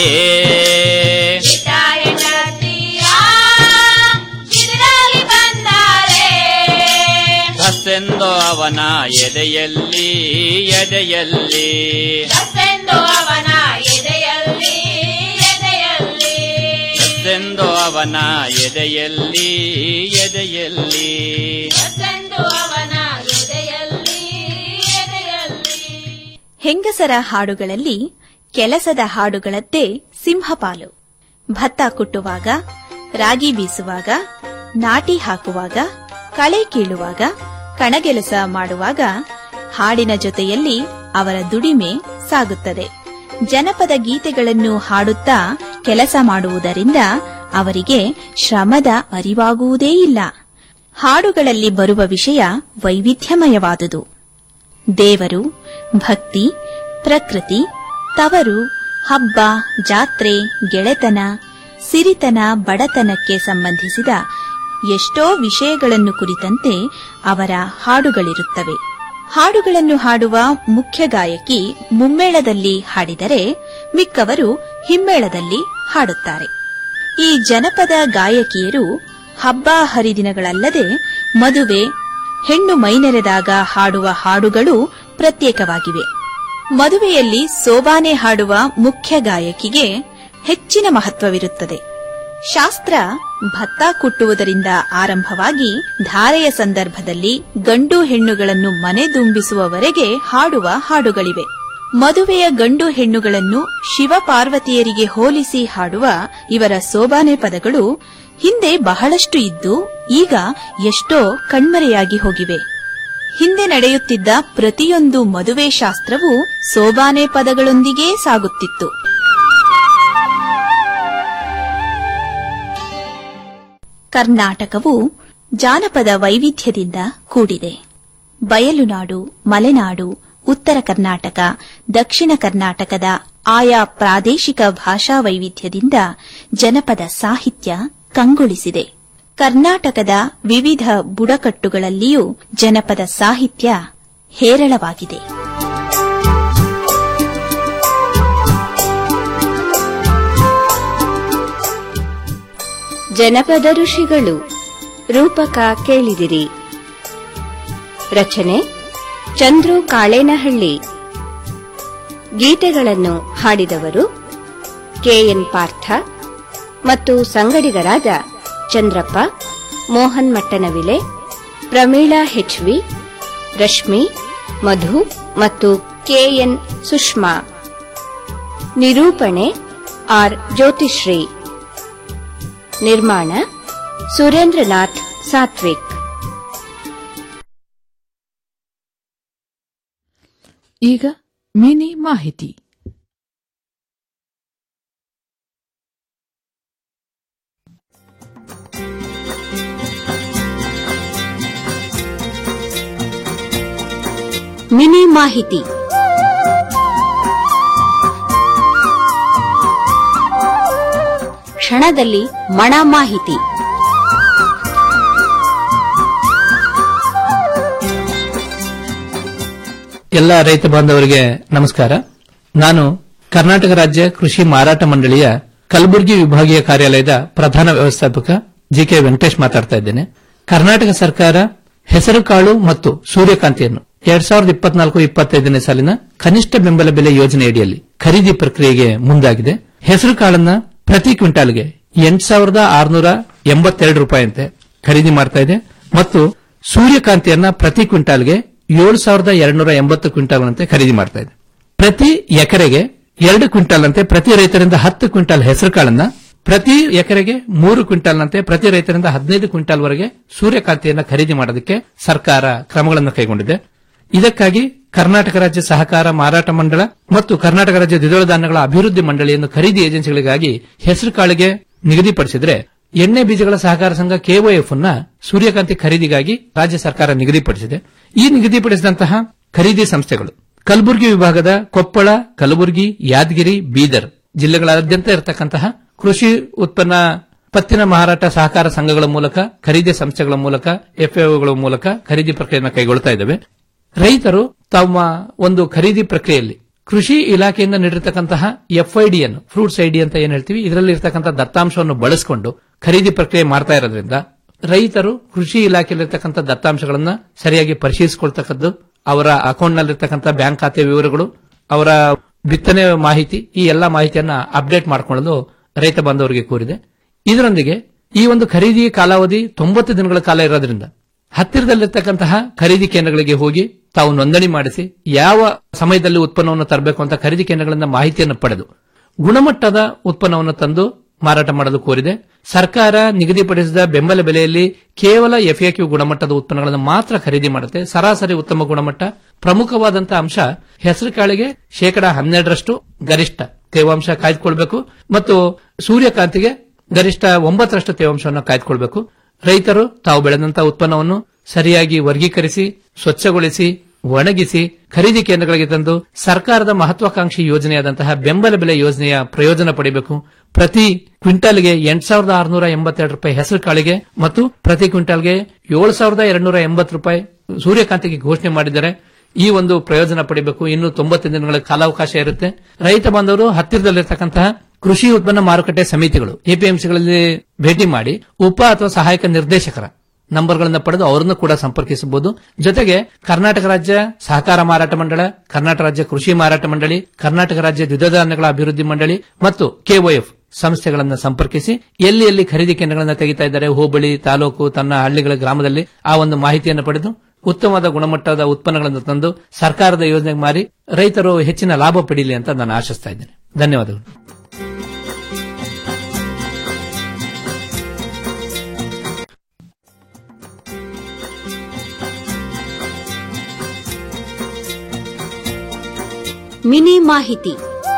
ಬಿಟ್ಟ ಹೆಂಡತಿಯ ಇದಿರಲಿ ಬಂದಾರೆ ಬಸ್ಸೆಂದು ಅವನ ಎದೆಯಲ್ಲಿ ಎದೆಯಲ್ಲಿ ಬಸ್ಸೆಂದು ಅವನ ಎದೆಯಲ್ಲಿ ಎದೆಯಲ್ಲಿ ಬಸ್ಸೆಂದು ಅವನ ಎದೆಯಲ್ಲಿ ಎದೆಯಲ್ಲಿ ಬಸ್ಸೆಂದು ಅವನ ಎದೆಯಲ್ಲಿ ಎದೆಯಲ್ಲಿ ಹೆಂಗಸರ ಹಾಡುಗಳಲ್ಲಿ ಕೆಲಸದ ಹಾಡುಗಳದ್ದೇ ಸಿಂಹಪಾಲು ಭತ್ತ ಕುಟ್ಟುವಾಗ ರಾಗಿ ಬೀಸುವಾಗ ನಾಟಿ ಹಾಕುವಾಗ ಕಳೆ ಕೀಳುವಾಗ ಕಣಗೆಲಸ ಮಾಡುವಾಗ ಹಾಡಿನ ಜೊತೆಯಲ್ಲಿ ಅವರ ದುಡಿಮೆ ಸಾಗುತ್ತದೆ ಜನಪದ ಗೀತೆಗಳನ್ನು ಹಾಡುತ್ತಾ ಕೆಲಸ ಮಾಡುವುದರಿಂದ ಅವರಿಗೆ ಶ್ರಮದ ಅರಿವಾಗುವುದೇ ಇಲ್ಲ ಹಾಡುಗಳಲ್ಲಿ ಬರುವ ವಿಷಯ ವೈವಿಧ್ಯಮಯವಾದುದು ದೇವರು ಭಕ್ತಿ ಪ್ರಕೃತಿ ತವರು ಹಬ್ಬ ಜಾತ್ರೆ ಗೆಳೆತನ ಸಿರಿತನ ಬಡತನಕ್ಕೆ ಸಂಬಂಧಿಸಿದ ಎಷ್ಟೋ ವಿಷಯಗಳನ್ನು ಕುರಿತಂತೆ ಅವರ ಹಾಡುಗಳಿರುತ್ತವೆ ಹಾಡುಗಳನ್ನು ಹಾಡುವ ಮುಖ್ಯ ಗಾಯಕಿ ಮುಮ್ಮೇಳದಲ್ಲಿ ಹಾಡಿದರೆ ಮಿಕ್ಕವರು ಹಿಮ್ಮೇಳದಲ್ಲಿ ಹಾಡುತ್ತಾರೆ ಈ ಜನಪದ ಗಾಯಕಿಯರು ಹಬ್ಬ ಹರಿದಿನಗಳಲ್ಲದೆ ಮದುವೆ ಹೆಣ್ಣು ಮೈನೆರೆದಾಗ ಹಾಡುವ ಹಾಡುಗಳು ಪ್ರತ್ಯೇಕವಾಗಿವೆ ಮದುವೆಯಲ್ಲಿ ಸೋಬಾನೆ ಹಾಡುವ ಮುಖ್ಯ ಗಾಯಕಿಗೆ ಹೆಚ್ಚಿನ ಮಹತ್ವವಿರುತ್ತದೆ ಶಾಸ್ತ್ರ ಭತ್ತ ಕುಟ್ಟುವುದರಿಂದ ಆರಂಭವಾಗಿ ಧಾರೆಯ ಸಂದರ್ಭದಲ್ಲಿ ಗಂಡು ಹೆಣ್ಣುಗಳನ್ನು ಮನೆದುಂಬಿಸುವವರೆಗೆ ಹಾಡುವ ಹಾಡುಗಳಿವೆ ಮದುವೆಯ ಗಂಡು ಹೆಣ್ಣುಗಳನ್ನು ಶಿವಪಾರ್ವತಿಯರಿಗೆ ಹೋಲಿಸಿ ಹಾಡುವ ಇವರ ಸೋಬಾನೆ ಪದಗಳು ಹಿಂದೆ ಬಹಳಷ್ಟು ಇದ್ದು ಈಗ ಎಷ್ಟೋ ಕಣ್ಮರೆಯಾಗಿ ಹೋಗಿವೆ ಹಿಂದೆ ನಡೆಯುತ್ತಿದ್ದ ಪ್ರತಿಯೊಂದು ಮದುವೆ ಶಾಸ್ತ್ರವೂ ಸೋಬಾನೆ ಪದಗಳೊಂದಿಗೇ ಸಾಗುತ್ತಿತ್ತು ಕರ್ನಾಟಕವು ಜಾನಪದ ವೈವಿಧ್ಯದಿಂದ ಕೂಡಿದೆ ಬಯಲುನಾಡು ಮಲೆನಾಡು ಉತ್ತರ ಕರ್ನಾಟಕ ದಕ್ಷಿಣ ಕರ್ನಾಟಕದ ಆಯಾ ಪ್ರಾದೇಶಿಕ ಭಾಷಾ ವೈವಿಧ್ಯದಿಂದ ಜನಪದ ಸಾಹಿತ್ಯ ಕಂಗೊಳಿಸಿದೆ ಕರ್ನಾಟಕದ ವಿವಿಧ ಬುಡಕಟ್ಟುಗಳಲ್ಲಿಯೂ ಜನಪದ ಸಾಹಿತ್ಯ ಹೇರಳವಾಗಿದೆ ಜನಪದ ಋಷಿಗಳು ರೂಪಕ ಕೇಳಿದಿರಿ ರಚನೆ ಚಂದ್ರು ಕಾಳೇನಹಳ್ಳಿ ಗೀತೆಗಳನ್ನು ಹಾಡಿದವರು ಕೆಎನ್ ಪಾರ್ಥ ಮತ್ತು ಸಂಗಡಿಗರಾದ ಚಂದ್ರಪ್ಪ ಮೋಹನ್ ಮಟ್ಟನವಿಲೆ ಪ್ರಮೀಳಾ ಹೆಚ್ವಿ ರಶ್ಮಿ ಮಧು ಮತ್ತು ಕೆಎನ್ ಸುಷ್ಮಾ ನಿರೂಪಣೆ ಆರ್ ಜ್ಯೋತಿಶ್ರೀ ನಿರ್ಮಾಣ ಸುರೇಂದ್ರನಾಥ್ ಸಾತ್ವಿಕ್ ಈಗ ಮಿನಿ ಮಾಹಿತಿ ಮಿನಿ ಮಾಹಿತಿ ಕ್ಷಣದಲ್ಲಿ ಮಣ ಮಾಹಿತಿ ಎಲ್ಲ ರೈತ ಬಾಂಧವರಿಗೆ ನಮಸ್ಕಾರ ನಾನು ಕರ್ನಾಟಕ ರಾಜ್ಯ ಕೃಷಿ ಮಾರಾಟ ಮಂಡಳಿಯ ಕಲಬುರಗಿ ವಿಭಾಗೀಯ ಕಾರ್ಯಾಲಯದ ಪ್ರಧಾನ ವ್ಯವಸ್ಥಾಪಕ ಜಿಕೆ ವೆಂಕಟೇಶ್ ಮಾತಾಡ್ತಾ ಇದ್ದೇನೆ ಕರ್ನಾಟಕ ಸರ್ಕಾರ ಹೆಸರುಕಾಳು ಮತ್ತು ಸೂರ್ಯಕಾಂತಿಯನ್ನು ಎರಡ್ ಸಾವಿರದ ಇಪ್ಪತ್ನಾಲ್ಕು ಇಪ್ಪತ್ತೈದನೇ ಸಾಲಿನ ಕನಿಷ್ಠ ಬೆಂಬಲ ಬೆಲೆ ಯೋಜನೆಯಡಿಯಲ್ಲಿ ಖರೀದಿ ಪ್ರಕ್ರಿಯೆಗೆ ಮುಂದಾಗಿದೆ ಹೆಸರುಕಾಳನ್ನ ಪ್ರತಿ ಕ್ವಿಂಟಾಲ್ಗೆ ಎಂಟು ಸಾವಿರದ ಆರುನೂರ ಎಂಬತ್ತೆರಡು ರೂಪಾಯಿಯಂತೆ ಖರೀದಿ ಮಾಡ್ತಾ ಇದೆ ಮತ್ತು ಸೂರ್ಯಕಾಂತಿಯನ್ನ ಪ್ರತಿ ಕ್ವಿಂಟಾಲ್ಗೆ ಏಳು ಸಾವಿರದ ಎರಡ್ನೂರ ಎಂಬತ್ತು ಕ್ವಿಂಟಾಲ್ನಂತೆ ಖರೀದಿ ಮಾಡ್ತಾ ಇದೆ ಪ್ರತಿ ಎಕರೆಗೆ ಎರಡು ಕ್ವಿಂಟಾಲ್ ಅಂತೆ ಪ್ರತಿ ರೈತರಿಂದ ಹತ್ತು ಕ್ವಿಂಟಾಲ್ ಹೆಸರುಕಾಳನ್ನ ಪ್ರತಿ ಎಕರೆಗೆ ಮೂರು ಕ್ವಿಂಟಾಲ್ನಂತೆ ಪ್ರತಿ ರೈತರಿಂದ ಹದಿನೈದು ಕ್ವಿಂಟಾಲ್ ವರೆಗೆ ಸೂರ್ಯಕಾಂತಿಯನ್ನ ಖರೀದಿ ಮಾಡೋದಕ್ಕೆ ಸರ್ಕಾರ ಕ್ರಮಗಳನ್ನು ಕೈಗೊಂಡಿದೆ ಇದಕ್ಕಾಗಿ ಕರ್ನಾಟಕ ರಾಜ್ಯ ಸಹಕಾರ ಮಾರಾಟ ಮಂಡಳ ಮತ್ತು ಕರ್ನಾಟಕ ರಾಜ್ಯ ದ್ವಿದಳ ಧಾನ್ಯಗಳ ಅಭಿವೃದ್ಧಿ ಮಂಡಳಿಯನ್ನು ಖರೀದಿ ಏಜೆನ್ಸಿಗಳಿಗಾಗಿ ಹೆಸರುಕಾಳಿಗೆ ನಿಗದಿಪಡಿಸಿದ್ರೆ ಎಣ್ಣೆ ಬೀಜಗಳ ಸಹಕಾರ ಸಂಘ ಕೆಒಎಫ್ ಅನ್ನ ಸೂರ್ಯಕಾಂತಿ ಖರೀದಿಗಾಗಿ ರಾಜ್ಯ ಸರ್ಕಾರ ನಿಗದಿಪಡಿಸಿದೆ ಈ ನಿಗದಿಪಡಿಸಿದಂತಹ ಖರೀದಿ ಸಂಸ್ಥೆಗಳು ಕಲಬುರಗಿ ವಿಭಾಗದ ಕೊಪ್ಪಳ ಕಲಬುರಗಿ ಯಾದಗಿರಿ ಬೀದರ್ ಜಿಲ್ಲೆಗಳಾದ್ಯಂತ ಇರತಕ್ಕಂತಹ ಕೃಷಿ ಉತ್ಪನ್ನ ಪತ್ತಿನ ಮಾರಾಟ ಸಹಕಾರ ಸಂಘಗಳ ಮೂಲಕ ಖರೀದಿ ಸಂಸ್ಥೆಗಳ ಮೂಲಕ ಎಫ್ಎಒಗಳ ಮೂಲಕ ಖರೀದಿ ಪ್ರಕ್ರಿಯೆಯನ್ನು ಕೈಗೊಳ್ತಾ ಇದ್ದಾವೆ ರೈತರು ತಮ್ಮ ಒಂದು ಖರೀದಿ ಪ್ರಕ್ರಿಯೆಯಲ್ಲಿ ಕೃಷಿ ಇಲಾಖೆಯಿಂದ ನೀಡಿರತಕ್ಕಂತಹ ಎಫ್ಐಡಿ ಅನ್ನು ಫ್ರೂಟ್ಸ್ ಐಡಿ ಅಂತ ಏನ್ ಹೇಳ್ತೀವಿ ಇದರಲ್ಲಿ ಇರತಕ್ಕಂತಹ ದತ್ತಾಂಶವನ್ನು ಬಳಸಿಕೊಂಡು ಖರೀದಿ ಪ್ರಕ್ರಿಯೆ ಮಾಡ್ತಾ ಇರೋದ್ರಿಂದ ರೈತರು ಕೃಷಿ ಇಲಾಖೆಯಲ್ಲಿರ್ತಕ್ಕಂಥ ದತ್ತಾಂಶಗಳನ್ನ ಸರಿಯಾಗಿ ಪರಿಶೀಲಿಸಿಕೊಳ್ತಕ್ಕದ್ದು ಅವರ ಅಕೌಂಟ್ನಲ್ಲಿರ್ತಕ್ಕಂಥ ಬ್ಯಾಂಕ್ ಖಾತೆ ವಿವರಗಳು ಅವರ ಬಿತ್ತನೆ ಮಾಹಿತಿ ಈ ಎಲ್ಲಾ ಮಾಹಿತಿಯನ್ನ ಅಪ್ಡೇಟ್ ಮಾಡಿಕೊಳ್ಳಲು ರೈತ ಬಾಂಧವರಿಗೆ ಕೋರಿದೆ ಇದರೊಂದಿಗೆ ಈ ಒಂದು ಖರೀದಿ ಕಾಲಾವಧಿ ತೊಂಬತ್ತು ದಿನಗಳ ಕಾಲ ಇರೋದ್ರಿಂದ ಹತ್ತಿರದಲ್ಲಿರ್ತಕ್ಕಂತಹ ಖರೀದಿ ಕೇಂದ್ರಗಳಿಗೆ ಹೋಗಿ ತಾವು ನೋಂದಣಿ ಮಾಡಿಸಿ ಯಾವ ಸಮಯದಲ್ಲಿ ಉತ್ಪನ್ನವನ್ನು ತರಬೇಕು ಅಂತ ಖರೀದಿ ಕೇಂದ್ರಗಳಿಂದ ಮಾಹಿತಿಯನ್ನು ಪಡೆದು ಗುಣಮಟ್ಟದ ಉತ್ಪನ್ನವನ್ನು ತಂದು ಮಾರಾಟ ಮಾಡಲು ಕೋರಿದೆ ಸರ್ಕಾರ ನಿಗದಿಪಡಿಸಿದ ಬೆಂಬಲ ಬೆಲೆಯಲ್ಲಿ ಕೇವಲ ಎಫ್ಎಕ್ಯೂ ಗುಣಮಟ್ಟದ ಉತ್ಪನ್ನಗಳನ್ನು ಮಾತ್ರ ಖರೀದಿ ಮಾಡುತ್ತೆ ಸರಾಸರಿ ಉತ್ತಮ ಗುಣಮಟ್ಟ ಪ್ರಮುಖವಾದಂತಹ ಅಂಶ ಹೆಸರುಕಾಳಿಗೆ ಶೇಕಡಾ ಹನ್ನೆರಡರಷ್ಟು ಗರಿಷ್ಠ ತೇವಾಂಶ ಕಾಯ್ದುಕೊಳ್ಬೇಕು ಮತ್ತು ಸೂರ್ಯಕಾಂತಿಗೆ ಗರಿಷ್ಠ ಒಂಬತ್ತರಷ್ಟು ತೇವಾಂಶವನ್ನು ಕಾಯ್ದುಕೊಳ್ಬೇಕು ರೈತರು ತಾವು ಬೆಳೆದಂತಹ ಉತ್ಪನ್ನವನ್ನು ಸರಿಯಾಗಿ ವರ್ಗೀಕರಿಸಿ ಸ್ವಚ್ಛಗೊಳಿಸಿ ಒಣಗಿಸಿ ಖರೀದಿ ಕೇಂದ್ರಗಳಿಗೆ ತಂದು ಸರ್ಕಾರದ ಮಹತ್ವಾಕಾಂಕ್ಷಿ ಯೋಜನೆಯಾದಂತಹ ಬೆಂಬಲ ಬೆಲೆ ಯೋಜನೆಯ ಪ್ರಯೋಜನ ಪಡೆಯಬೇಕು ಪ್ರತಿ ಕ್ವಿಂಟಾಲ್ಗೆ ಎಂಟು ಸಾವಿರದ ಆರುನೂರ ಎಂಬತ್ತೆರಡು ರೂಪಾಯಿ ಹೆಸರು ಕಾಳಿಗೆ ಮತ್ತು ಪ್ರತಿ ಕ್ವಿಂಟಾಲ್ಗೆ ಏಳು ಸಾವಿರದ ಎರಡ್ನೂರ ಎಂಬತ್ತು ರೂಪಾಯಿ ಸೂರ್ಯಕಾಂತಿಗೆ ಘೋಷಣೆ ಮಾಡಿದ್ದಾರೆ ಈ ಒಂದು ಪ್ರಯೋಜನ ಪಡೆಯಬೇಕು ಇನ್ನು ತೊಂಬತ್ತು ದಿನಗಳ ಕಾಲಾವಕಾಶ ಇರುತ್ತೆ ರೈತ ಬಾಂಧವರು ಹತ್ತಿರದಲ್ಲಿರ್ತಕ್ಕಂತಹ ಕೃಷಿ ಉತ್ಪನ್ನ ಮಾರುಕಟ್ಟೆ ಸಮಿತಿಗಳು ಎಪಿಎಂಸಿಗಳಲ್ಲಿ ಭೇಟಿ ಮಾಡಿ ಉಪ ಅಥವಾ ಸಹಾಯಕ ನಿರ್ದೇಶಕರ ನಂಬರ್ಗಳನ್ನು ಪಡೆದು ಅವರನ್ನು ಕೂಡ ಸಂಪರ್ಕಿಸಬಹುದು ಜೊತೆಗೆ ಕರ್ನಾಟಕ ರಾಜ್ಯ ಸಹಕಾರ ಮಾರಾಟ ಮಂಡಳ ಕರ್ನಾಟಕ ರಾಜ್ಯ ಕೃಷಿ ಮಾರಾಟ ಮಂಡಳಿ ಕರ್ನಾಟಕ ರಾಜ್ಯ ದ್ವಿದಳ ಧಾನ್ಯಗಳ ಅಭಿವೃದ್ಧಿ ಮಂಡಳಿ ಮತ್ತು ಕೆಒಎಫ್ ಸಂಸ್ಥೆಗಳನ್ನು ಸಂಪರ್ಕಿಸಿ ಎಲ್ಲಿ ಎಲ್ಲಿ ಖರೀದಿ ಕೇಂದ್ರಗಳನ್ನು ತೆಗಿತಾ ಇದ್ದಾರೆ ಹೋಬಳಿ ತಾಲೂಕು ತನ್ನ ಹಳ್ಳಿಗಳ ಗ್ರಾಮದಲ್ಲಿ ಆ ಒಂದು ಮಾಹಿತಿಯನ್ನು ಪಡೆದು ಉತ್ತಮವಾದ ಗುಣಮಟ್ಟದ ಉತ್ಪನ್ನಗಳನ್ನು ತಂದು ಸರ್ಕಾರದ ಯೋಜನೆಗೆ ಮಾರಿ ರೈತರು ಹೆಚ್ಚಿನ ಲಾಭ ಪಡೀಲಿ ಅಂತ ನಾನು ಆಶಿಸ್ತಾ ಇದ್ದೇನೆ ಧನ್ಯವಾದಗಳು ಮಿನಿ ಮಾಹಿತಿ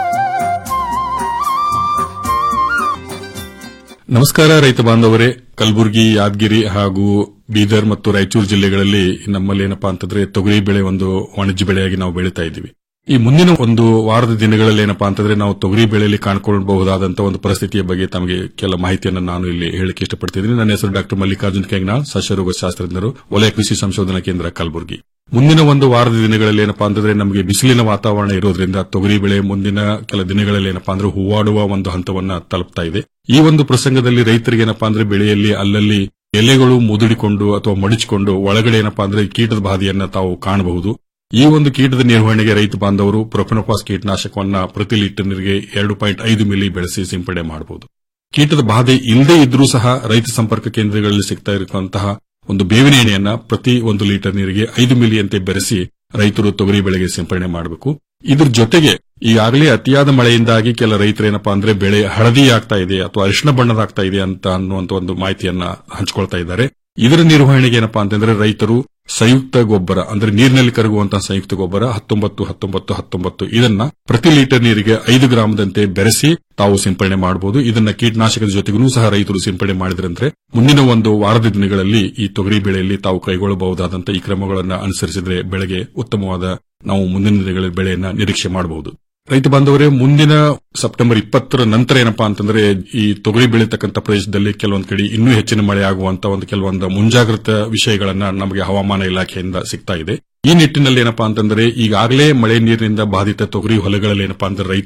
ನಮಸ್ಕಾರ ರೈತ ಬಾಂಧವರೇ ಕಲಬುರಗಿ ಯಾದಗಿರಿ ಹಾಗೂ ಬೀದರ್ ಮತ್ತು ರಾಯಚೂರು ಜಿಲ್ಲೆಗಳಲ್ಲಿ ನಮ್ಮಲ್ಲಿ ಏನಪ್ಪಾ ಅಂತಂದ್ರೆ ತೊಗರಿ ಬೆಳೆ ಒಂದು ವಾಣಿಜ್ಯ ಬೆಳೆಯಾಗಿ ನಾವು ಬೆಳೀತಾ ಇದ್ದೀವಿ ಈ ಮುಂದಿನ ಒಂದು ವಾರದ ದಿನಗಳಲ್ಲಿ ಏನಪ್ಪಾ ಅಂತಂದ್ರೆ ನಾವು ತೊಗರಿ ಬೆಳೆಯಲ್ಲಿ ಕಾಣ್ಕೊಳ್ಳಬಹುದಾದಂತಹ ಒಂದು ಪರಿಸ್ಥಿತಿಯ ಬಗ್ಗೆ ತಮಗೆ ಕೆಲ ಮಾಹಿತಿಯನ್ನು ನಾನು ಇಲ್ಲಿ ಹೇಳಕ್ಕೆ ಇಷ್ಟಪಡ್ತಿದ್ದೀನಿ ನನ್ನ ಹೆಸರು ಡಾಕ್ಟರ್ ಮಲ್ಲಿಕಾರ್ಜುನ್ ಕೆಂಗ್ನಾಳ್ ಸಸ್ಯರೋಗ ಶಾಸ್ತ್ರಜ್ಞರು ವಲಯ ಕೃಷಿ ಸಂಶೋಧನಾ ಕೇಂದ್ರ ಕಲಬುರಗಿ ಮುಂದಿನ ಒಂದು ವಾರದ ದಿನಗಳಲ್ಲಿ ಏನಪ್ಪಾ ಅಂತಂದ್ರೆ ನಮಗೆ ಬಿಸಿಲಿನ ವಾತಾವರಣ ಇರೋದ್ರಿಂದ ತೊಗರಿ ಬೆಳೆ ಮುಂದಿನ ಕೆಲ ದಿನಗಳಲ್ಲಿ ಏನಪ್ಪಾ ಅಂದ್ರೆ ಹೂವಾಡುವ ಒಂದು ಹಂತವನ್ನ ತಲುಪ್ತಾ ಇದೆ ಈ ಒಂದು ಪ್ರಸಂಗದಲ್ಲಿ ರೈತರಿಗೆ ಏನಪ್ಪಾ ಅಂದ್ರೆ ಬೆಳೆಯಲ್ಲಿ ಅಲ್ಲಲ್ಲಿ ಎಲೆಗಳು ಮುದುಡಿಕೊಂಡು ಅಥವಾ ಮಡಿಚಿಕೊಂಡು ಒಳಗಡೆ ಏನಪ್ಪಾ ಅಂದ್ರೆ ಕೀಟದ ಬಾಧೆಯನ್ನ ತಾವು ಕಾಣಬಹುದು ಈ ಒಂದು ಕೀಟದ ನಿರ್ವಹಣೆಗೆ ರೈತ ಬಾಂಧವರು ಪ್ರೊಫೆನೋಪಾಸ್ ಕೀಟನಾಶಕವನ್ನ ಪ್ರತಿ ಲೀಟರ್ ನೀರಿಗೆ ಎರಡು ಪಾಯಿಂಟ್ ಐದು ಮಿಲಿ ಬೆಳೆಸಿ ಸಿಂಪಡಣೆ ಮಾಡಬಹುದು ಕೀಟದ ಬಾಧೆ ಇಲ್ಲದೇ ಇದ್ರೂ ಸಹ ರೈತ ಸಂಪರ್ಕ ಕೇಂದ್ರಗಳಲ್ಲಿ ಸಿಗ್ತಾ ಇರುವಂತಹ ಒಂದು ಬೇವಿನ ಎಣ್ಣೆಯನ್ನ ಪ್ರತಿ ಒಂದು ಲೀಟರ್ ನೀರಿಗೆ ಐದು ಮಿಲಿಯಂತೆ ಬೆರೆಸಿ ರೈತರು ತೊಗರಿ ಬೆಳೆಗೆ ಸಿಂಪಡಣೆ ಮಾಡಬೇಕು ಇದ್ರ ಜೊತೆಗೆ ಈಗಾಗಲೇ ಅತಿಯಾದ ಮಳೆಯಿಂದಾಗಿ ಕೆಲ ರೈತರು ಏನಪ್ಪಾ ಅಂದ್ರೆ ಬೆಳೆ ಹಳದಿ ಆಗ್ತಾ ಇದೆ ಅಥವಾ ಅರಿಶಿನ ಬಣ್ಣದಾಗ್ತಾ ಇದೆ ಅಂತ ಅನ್ನುವಂತ ಒಂದು ಮಾಹಿತಿಯನ್ನ ಹಂಚಿಕೊಳ್ತಾ ಇದ್ದಾರೆ ಇದರ ನಿರ್ವಹಣೆಗೆ ಏನಪ್ಪಾ ಅಂತಂದ್ರೆ ರೈತರು ಸಂಯುಕ್ತ ಗೊಬ್ಬರ ಅಂದ್ರೆ ನೀರಿನಲ್ಲಿ ಕರಗುವಂತಹ ಸಂಯುಕ್ತ ಗೊಬ್ಬರ ಹತ್ತೊಂಬತ್ತು ಹತ್ತೊಂಬತ್ತು ಹತ್ತೊಂಬತ್ತು ಇದನ್ನ ಪ್ರತಿ ಲೀಟರ್ ನೀರಿಗೆ ಐದು ಗ್ರಾಮದಂತೆ ಬೆರೆಸಿ ತಾವು ಸಿಂಪಡಣೆ ಮಾಡಬಹುದು ಇದನ್ನ ಕೀಟನಾಶಕದ ಜೊತೆಗೂ ಸಹ ರೈತರು ಸಿಂಪಡಣೆ ಮಾಡಿದ್ರಂದ್ರೆ ಮುಂದಿನ ಒಂದು ವಾರದ ದಿನಗಳಲ್ಲಿ ಈ ತೊಗರಿ ಬೆಳೆಯಲ್ಲಿ ತಾವು ಕೈಗೊಳ್ಳಬಹುದಾದಂತಹ ಈ ಕ್ರಮಗಳನ್ನು ಅನುಸರಿಸಿದ್ರೆ ಬೆಳೆಗೆ ಉತ್ತಮವಾದ ನಾವು ಮುಂದಿನ ದಿನಗಳಲ್ಲಿ ಬೆಳೆಯನ್ನ ನಿರೀಕ್ಷೆ ಮಾಡಬಹುದು ರೈತ ಬಾಂಧವರೇ ಮುಂದಿನ ಸೆಪ್ಟೆಂಬರ್ ಇಪ್ಪತ್ತರ ನಂತರ ಏನಪ್ಪಾ ಅಂತಂದ್ರೆ ಈ ತೊಗರಿ ಬೆಳೀತಕ್ಕಂಥ ಪ್ರದೇಶದಲ್ಲಿ ಕೆಲವೊಂದು ಕಡೆ ಇನ್ನೂ ಹೆಚ್ಚಿನ ಮಳೆ ಆಗುವಂತ ಒಂದು ಕೆಲವೊಂದು ಮುಂಜಾಗ್ರತಾ ವಿಷಯಗಳನ್ನ ನಮಗೆ ಹವಾಮಾನ ಇಲಾಖೆಯಿಂದ ಸಿಗ್ತಾ ಇದೆ ಈ ನಿಟ್ಟಿನಲ್ಲಿ ಏನಪ್ಪಾ ಅಂತಂದ್ರೆ ಈಗಾಗಲೇ ಮಳೆ ನೀರಿನಿಂದ ಬಾಧಿತ ತೊಗರಿ ಹೊಲಗಳಲ್ಲಿ ಏನಪ್ಪಾ ಅಂದ್ರೆ ರೈತ